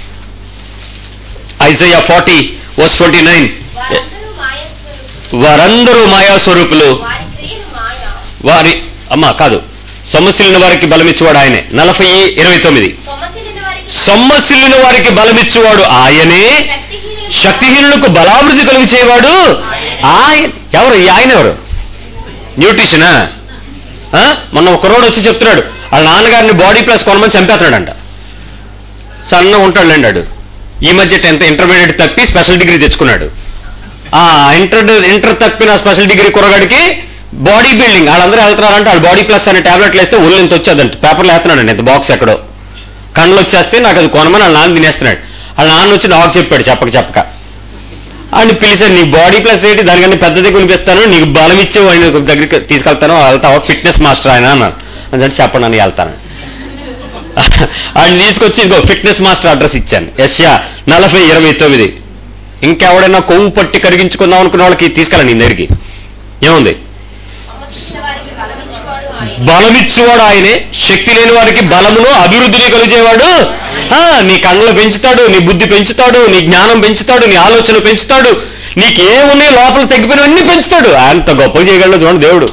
Isaiah forty verse twenty nine వారందరూ మాయస్వరూపులు వారందరూ మాయా స్వరూపులు వారి క్రియలు మాయ వారి అమ్మా కాదు సొమ్మసిల్లిన వారికి బలమిచ్చువాడు ఆయనే నలభై ఇరవై తొమ్మిది సొమ్మసిల్లిన వారికి సొమ్మసిల్లిన వారికి బలమిచ్చువాడు ఆయనే శక్తిహీనులు శక్తిహీనులకు బలాభివృద్ధి కలిగి చేయవాడు ఆయన ఎవరు ఈ ఆయన ఎవరు న్యూట్రిషనా ఆ? మొన్న ఒక రోడ్ వచ్చి చెప్తున్నాడు వాళ్ళ నాన్నగారిని బాడీ ప్లస్ కొనమని చంపేస్తున్నాడంట సన్నగా ఉంటాడులేండి వాడు ఈ మధ్య టెన్త్ ఇంటర్మీడియట్ తప్పి స్పెషల్ డిగ్రీ తెచ్చుకున్నాడు ఆ ఇంటర్ ఇంటర్ తప్పిన స్పెషల్ డిగ్రీ కురగాడికి బాడీ బిల్డింగ్ వాళ్ళందరూ వెళ్తున్నారంటే వాళ్ళు బాడీ ప్లస్ అనే టాబ్లెట్లు వేస్తే ఒళ్ళు ఇంత వచ్చేదంట పేపర్లు వేస్తున్నాడు ఇంత బాక్స్ ఎక్కడో కళ్ళు వచ్చేస్తే నాకు అది కొనమని వాళ్ళ నాన్న తినేస్తున్నాడు వాళ్ళ నాన్న వచ్చి నాకు చెప్పాడు చెప్పక చెప్పక అని పిలిచాడు నీ బాడీ ప్లస్ ఏంటి దానికన్నా పెద్దది కొనిపిస్తాను నీకు బలం ఇచ్చే వాడిని ఒక దగ్గరికి తీసుకెళ్తాను వెళ్తావా ఫిట్నెస్ మాస్టర్ ఆయన అన్నాను అంటే చెప్పండి అని వెళ్తాను ఆయన తీసుకొచ్చి ఇదిగో ఫిట్నెస్ మాస్టర్ అడ్రస్ ఇచ్చాను యశ్యా నలభై ఇరవై తొమ్మిది ఇంకెవడైనా కొవ్వు పట్టి కరిగించుకుందాం అనుకున్న వాళ్ళకి తీసుకెళ్ళండి నీ దగ్గరికి ఏముంది సొమ్మసిల్లిన వారికి బలమిచ్చేవాడు ఆయన బలమిచ్చేవాడు ఆయనే శక్తి లేని వారికి బలమును అభివృద్ధిని కలిగేవాడు ఆ, నీ కళ్ళను పెంచుతాడు నీ బుద్ధి పెంచుతాడు నీ జ్ఞానం పెంచుతాడు నీ ఆలోచన పెంచుతాడు నీకేమున్నాయి లోపల తగ్గిపోయినవన్నీ పెంచుతాడు అంత గొప్ప చేయగలడు చూడండి దేవుడు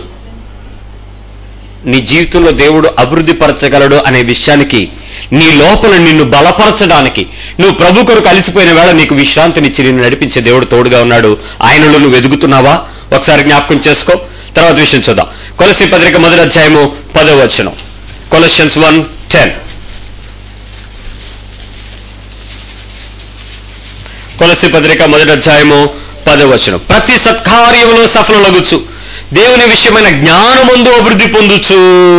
నీ జీవితంలో దేవుడు అభివృద్ధి పరచగలడు అనే విషయానికి నీ లోపల నిన్ను బలపరచడానికి నువ్వు ప్రభు కొరకు అలసిపోయిన వేళ నీకు విశ్రాంతినిచ్చి నిన్ను నడిపించే దేవుడు తోడుగా ఉన్నాడు ఆయనలో నువ్వు ఎదుగుతున్నావా ఒకసారి జ్ఞాపకం చేసుకో తర్వాత విషయం చూద్దాం కొలసి పత్రిక మొదటి అధ్యాయము పదో వచనం కొలషన్స్ వన్ టెన్ కొలసి పత్రిక మొదటి అధ్యాయము పదో వచనం ప్రతి సత్కార్యములో సఫలమగుచు దేవుని విషయమైన జ్ఞానమందు అభివృద్ధి పొందుచు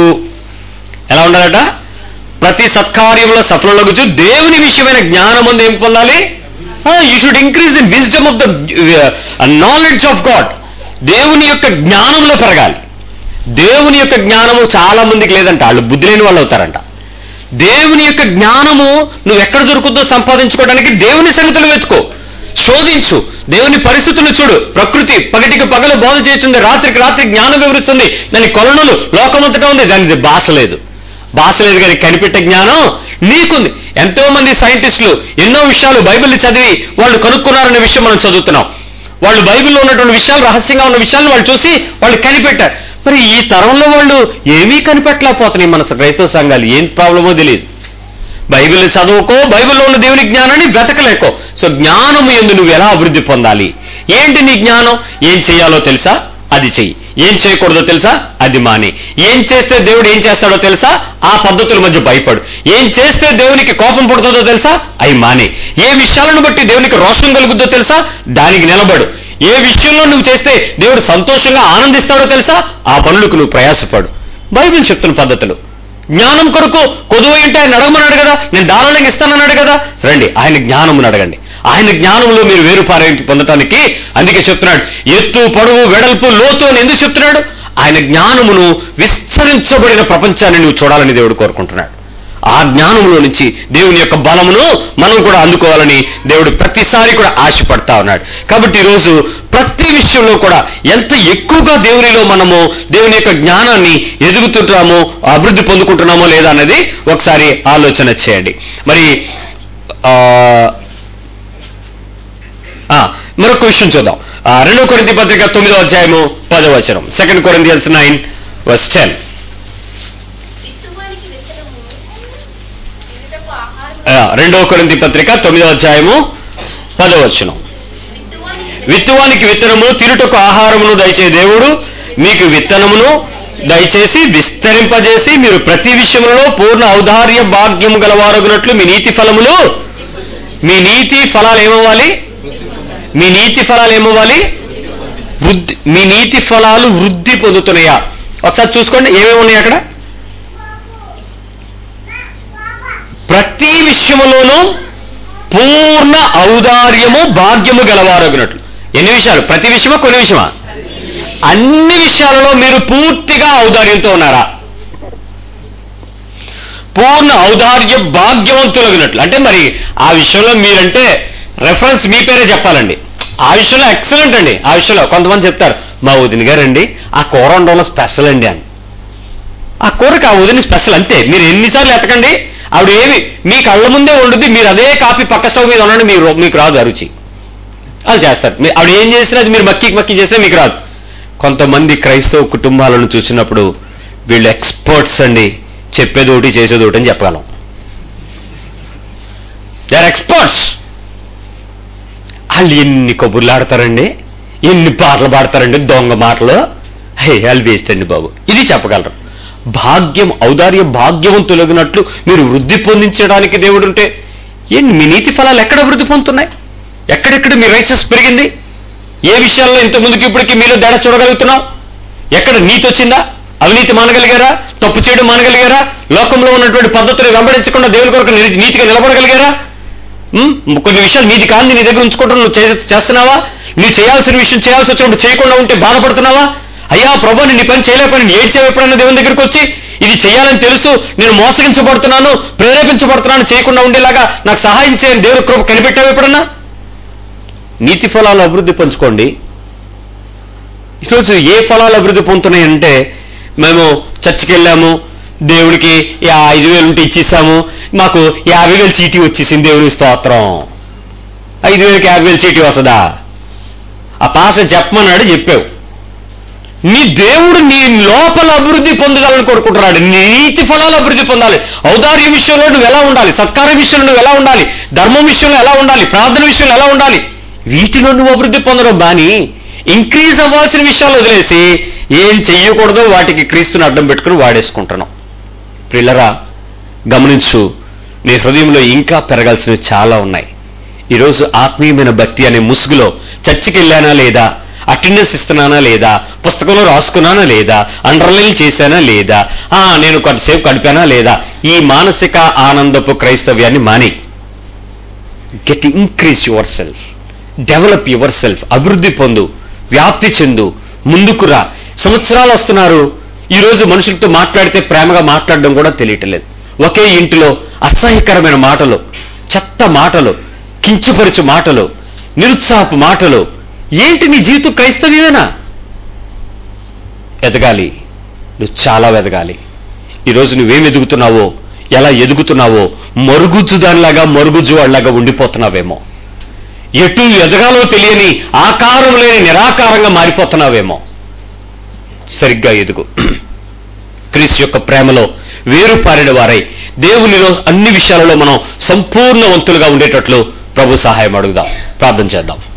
ఎలా ఉండాలట ప్రతి సత్కార్యంలో సఫలమగుచు దేవుని విషయమైన జ్ఞానమందు ఏం పొందాలి you should increase in wisdom of the knowledge of God దేవుని యొక్క జ్ఞానంలో పెరగాలి దేవుని యొక్క జ్ఞానము చాలా మందికి లేదంట వాళ్ళు బుద్ధి లేని వాళ్ళు అవుతారంట దేవుని యొక్క జ్ఞానము నువ్వు ఎక్కడ దొరుకుతుందో సంపాదించుకోవడానికి దేవుని సంగతులు వెతుకో శోధించు దేవుని పరిస్థితులు చూడు ప్రకృతి పగటికి పగలు బోధ చేస్తుంది రాత్రికి రాత్రి జ్ఞానం వివరిస్తుంది దాని కొలనులు లోకమంతటా ఉంది దానికి భాష లేదు భాష లేదు కానీ కనిపెట్టే జ్ఞానం నీకుంది ఎంతో మంది సైంటిస్టులు ఎన్నో విషయాలు బైబిల్ చదివి వాళ్ళు కనుక్కున్నారనే విషయం మనం చదువుతున్నాం వాళ్ళు బైబిల్లో ఉన్నటువంటి విషయాలు రహస్యంగా ఉన్న విషయాలను వాళ్ళు చూసి వాళ్ళు కనిపెట్టారు మరి ఈ తరంలో వాళ్ళు ఏమీ కనిపెట్టలేకపోతున్నాయి మన క్రైస్తవ సంఘాలు ఏం ప్రాబ్లమో తెలియదు బైబిల్ చదువుకో బైబిల్లో ఉన్న దేవుని జ్ఞానాన్ని వెతకలేకో సో జ్ఞానము ఎందు నువ్వు ఎలా అభివృద్ధి పొందాలి ఏంటి నీ జ్ఞానం ఏం చేయాలో తెలుసా అది చెయ్యి ఏం చేయకూడదో తెలుసా అది మాని ఏం చేస్తే దేవుడు ఏం చేస్తాడో తెలుసా ఆ పద్ధతుల మధ్య భయపడు ఏం చేస్తే దేవునికి కోపం పుడుతుందో తెలుసా అవి మాని ఏ విషయాలను బట్టి దేవునికి రోషం కలుగుద్దో తెలుసా దానికి నిలబడు ఏ విషయంలో నువ్వు చేస్తే దేవుడు సంతోషంగా ఆనందిస్తాడో తెలుసా ఆ పనులకు నువ్వు ప్రయాసపడు బైబిల్ చెప్తున్న పద్ధతులు జ్ఞానం కొరకు కొదువు ఏంటి ఆయన అడగమన్నాడు కదా నేను దారాళంగా ఇస్తానన్నాడు కదా రండి ఆయన జ్ఞానమును అడగండి ఆయన జ్ఞానంలో మీరు వేరుపారే పొందటానికి అందుకే చెప్తున్నాడు ఎత్తు పొడవు వెడల్పు లోతు అని ఎందుకు చెప్తున్నాడు ఆయన జ్ఞానమును విస్తరించబడిన ప్రపంచాన్ని నువ్వు చూడాలని దేవుడు కోరుకుంటున్నాడు ఆ జ్ఞానంలో నుంచి దేవుని యొక్క బలమును మనం కూడా అందుకోవాలని దేవుడు ప్రతిసారి కూడా ఆశపడతా ఉన్నాడు కాబట్టి ఈరోజు ప్రతి విషయంలో కూడా ఎంత ఎక్కువగా దేవునిలో మనము దేవుని యొక్క జ్ఞానాన్ని ఎదుగుతుంటామో అభివృద్ధి పొందుకుంటున్నామో లేదా అనేది ఒకసారి ఆలోచన చేయండి మరి ఆ, ఆ, మరొక విషయం చూద్దాం ఆ, రెండో కొరింథీ పత్రిక తొమ్మిదో అధ్యాయము పదో వచనం second Corinthians nine verse ten విత్తువానికి విత్తనము తినుటకు ఆహారం రెండో కొరింథీ పత్రిక తొమ్మిదో అధ్యాయము పదో వచనం విత్తువానికి విత్తువానికి విత్తనము తిరుటకు ఆహారమును దయచే దేవుడు మీకు విత్తనమును దయచేసి విస్తరింపజేసి మీరు ప్రతి విషయములలో పూర్ణ ఔదార్య భాగ్యము గలవారగునట్లు మీ నీతి ఫలములు మీ నీతి ఫలాలు ఏమవ్వాలి మీ నీతి ఫలాలు ఏమవ్వాలి వృద్ధి మీ నీతి ఫలాలు వృద్ధి పొందుతున్నాయా ఒకసారి చూసుకోండి ఏమేమి ఉన్నాయి అక్కడ ప్రతి విషయములోనూ పూర్ణ ఔదార్యము భాగ్యము గలవారగినట్లు ఎన్ని విషయాలు ప్రతి విషయమా కొన్ని విషయమా అన్ని విషయాలలో మీరు పూర్తిగా ఔదార్యంతో ఉన్నారా పూర్ణ ఔదార్య భాగ్యవంతులగినట్లు అంటే మరి ఆ విషయంలో మీరంటే రెఫరెన్స్ మీ పేరే చెప్పాలండి ఆ విషయంలో ఎక్సలెంట్ అండి ఆ విషయంలో కొంతమంది చెప్తారు మా వదిన గారండి ఆ కూర వండడంలో స్పెషల్ అండి అని ఆ కూరకు ఆ వదిన స్పెషల్ అంతే మీరు ఎన్నిసార్లు ఎతకండి ఆవిడ ఏమి మీ కళ్ళ ముందే వండుద్ది మీరు అదే కాపీ పక్క స్టవ్ మీద ఉండండి మీరు మీకు రాదు ఆ రుచి అది చేస్తారు మీ- ఆవిడ ఏం చేసినా అది మీరు మక్కి మక్కి చేస్తే మీకు రాదు కొంతమంది క్రైస్తవ కుటుంబాలను చూసినప్పుడు వీళ్ళు ఎక్స్పర్ట్స్ అండి చెప్పేది ఒకటి చేసేది ఒకటి అని చెప్పగలం దే ఆర్ ఎక్స్పర్ట్స్ వాళ్ళు ఎన్ని కబుర్లు ఆడతారండి ఎన్ని పాటలు పాడతారండి దొంగ మాటలు హే వాళ్ళు వేస్ట్ అండి బాబు ఇది చెప్పగలరు భాగ్యం ఔదార్య భాగ్యవంతులగినట్లు మీరు వృద్ధి పొందించడానికి దేవుడు ఉంటే ఏంటి మీ నీతి ఫలాలు ఎక్కడ వృద్ధి పొందుతున్నాయి ఎక్కడెక్కడ మీ రైసెస్ పెరిగింది ఏ విషయాల్లో ఇంత ముందుకి ఇప్పటికి మీలో తేడా చూడగలుగుతున్నాం ఎక్కడ నీతి వచ్చిందా అవినీతి మానగలిగారా తప్పు చేయడం మానగలిగారా లోకంలో ఉన్నటువంటి పద్ధతులు వెంబడించకుండా దేవుని కొరకు ని- నీతిగా నిలబడగలిగారా ఉమ్, కొన్ని విషయాలు నీది కాంది నీ దగ్గర ఉంచుకుంటూ నువ్వు చే- చేస్తున్నావా నువ్వు చేయాల్సిన విషయం చేయాల్సి వచ్చినప్పుడు చేయకుండా ఉంటే బాధపడుతున్నావా అయ్యా ప్రభు నీ పని చేయలేకపోయినా నేను ఏడ్చావు ఎప్పుడైనా దేవుని దగ్గరికి వచ్చి ఇది చేయాలని తెలుసు నేను మోసగించబడుతున్నాను ప్రేరేపించబడుతున్నాను చేయకుండా ఉండేలాగా నాకు సహాయం చేయని దేవుని కృప కనిపెట్టావు ఎప్పుడన్నా నీతి ఫలాలు అభివృద్ధి పంచుకోండి ఈరోజు ఏ ఫలాలు అభివృద్ధి పొందుతున్నాయంటే మేము చర్చికి వెళ్ళాము దేవుడికి యా ఐదు వేలు ఉంటే ఇచ్చేసాము మాకు యాభై వేలు చీటీ వచ్చేసింది దేవుని స్తోత్రం ఐదు వేలకి యాభై వేలు చీటీ వస్తుందా ఆ పాస చెప్పమన్నాడు చెప్పావు నీ దేవుడు నీ లోపల అభివృద్ధి పొందగాలని కోరుకుంటున్నాడు నీ నీతి ఫలాలు అభివృద్ధి పొందాలి ఔదార్య విషయంలో నువ్వు ఎలా ఉండాలి సత్కార విషయంలో నువ్వు ఎలా ఉండాలి ధర్మం విషయంలో ఎలా ఉండాలి ప్రార్థన విషయంలో ఎలా ఉండాలి వీటిలో నువ్వు అభివృద్ధి పొందడం బాని ఇంక్రీజ్ అవ్వాల్సిన విషయాలు వదిలేసి ఏం చెయ్యకూడదో వాటికి క్రీస్తుని అడ్డం పెట్టుకుని వాడేసుకుంటున్నాం పిల్లరా గమనించు నీ హృదయంలో ఇంకా పెరగాల్సినవి చాలా ఉన్నాయి ఈరోజు ఆత్మీయమైన భక్తి అనే ముసుగులో చర్చికి వెళ్ళానా లేదా అటెండెన్స్ ఇస్తున్నానా లేదా పుస్తకంలో రాసుకున్నానా లేదా అండర్లైన్ చేశానా లేదా ఆ నేను కొంతసేపు గడిపానా లేదా ఈ మానసిక ఆనందపు క్రైస్తవ్యాన్ని మాని get increase your self develop your self అభివృద్ధి పొందు వ్యాప్తి చెందు ముందుకు రా సంవత్సరాలు వస్తున్నారు ఈ రోజు మనుషులతో మాట్లాడితే ప్రేమగా మాట్లాడడం కూడా తెలియటలేదు ఒకే ఇంటిలో అసహ్యకరమైన మాటలు చెత్త మాటలు కించపరచు మాటలు నిరుత్సాహపు మాటలు ఏంటి నీ జీవితం క్రైస్తవ్యమేనా ఎదగాలి నువ్వు చాలా ఎదగాలి ఈరోజు నువ్వేం ఎదుగుతున్నావో ఎలా ఎదుగుతున్నావో మరుగుజ్జు దానిలాగా మరుగుజ్జు వాళ్ళలాగా ఉండిపోతున్నావేమో ఎటు ఎదగాలో తెలియని ఆకారం లేని నిరాకారంగా మారిపోతున్నావేమో సరిగ్గా ఎదుగు క్రీస్తు యొక్క ప్రేమలో వేరుపారిన వారై దేవునిలో అన్ని విషయాలలో మనం సంపూర్ణవంతులుగా ఉండేటట్లు ప్రభు సహాయం అడుగుదాం ప్రార్థన చేద్దాం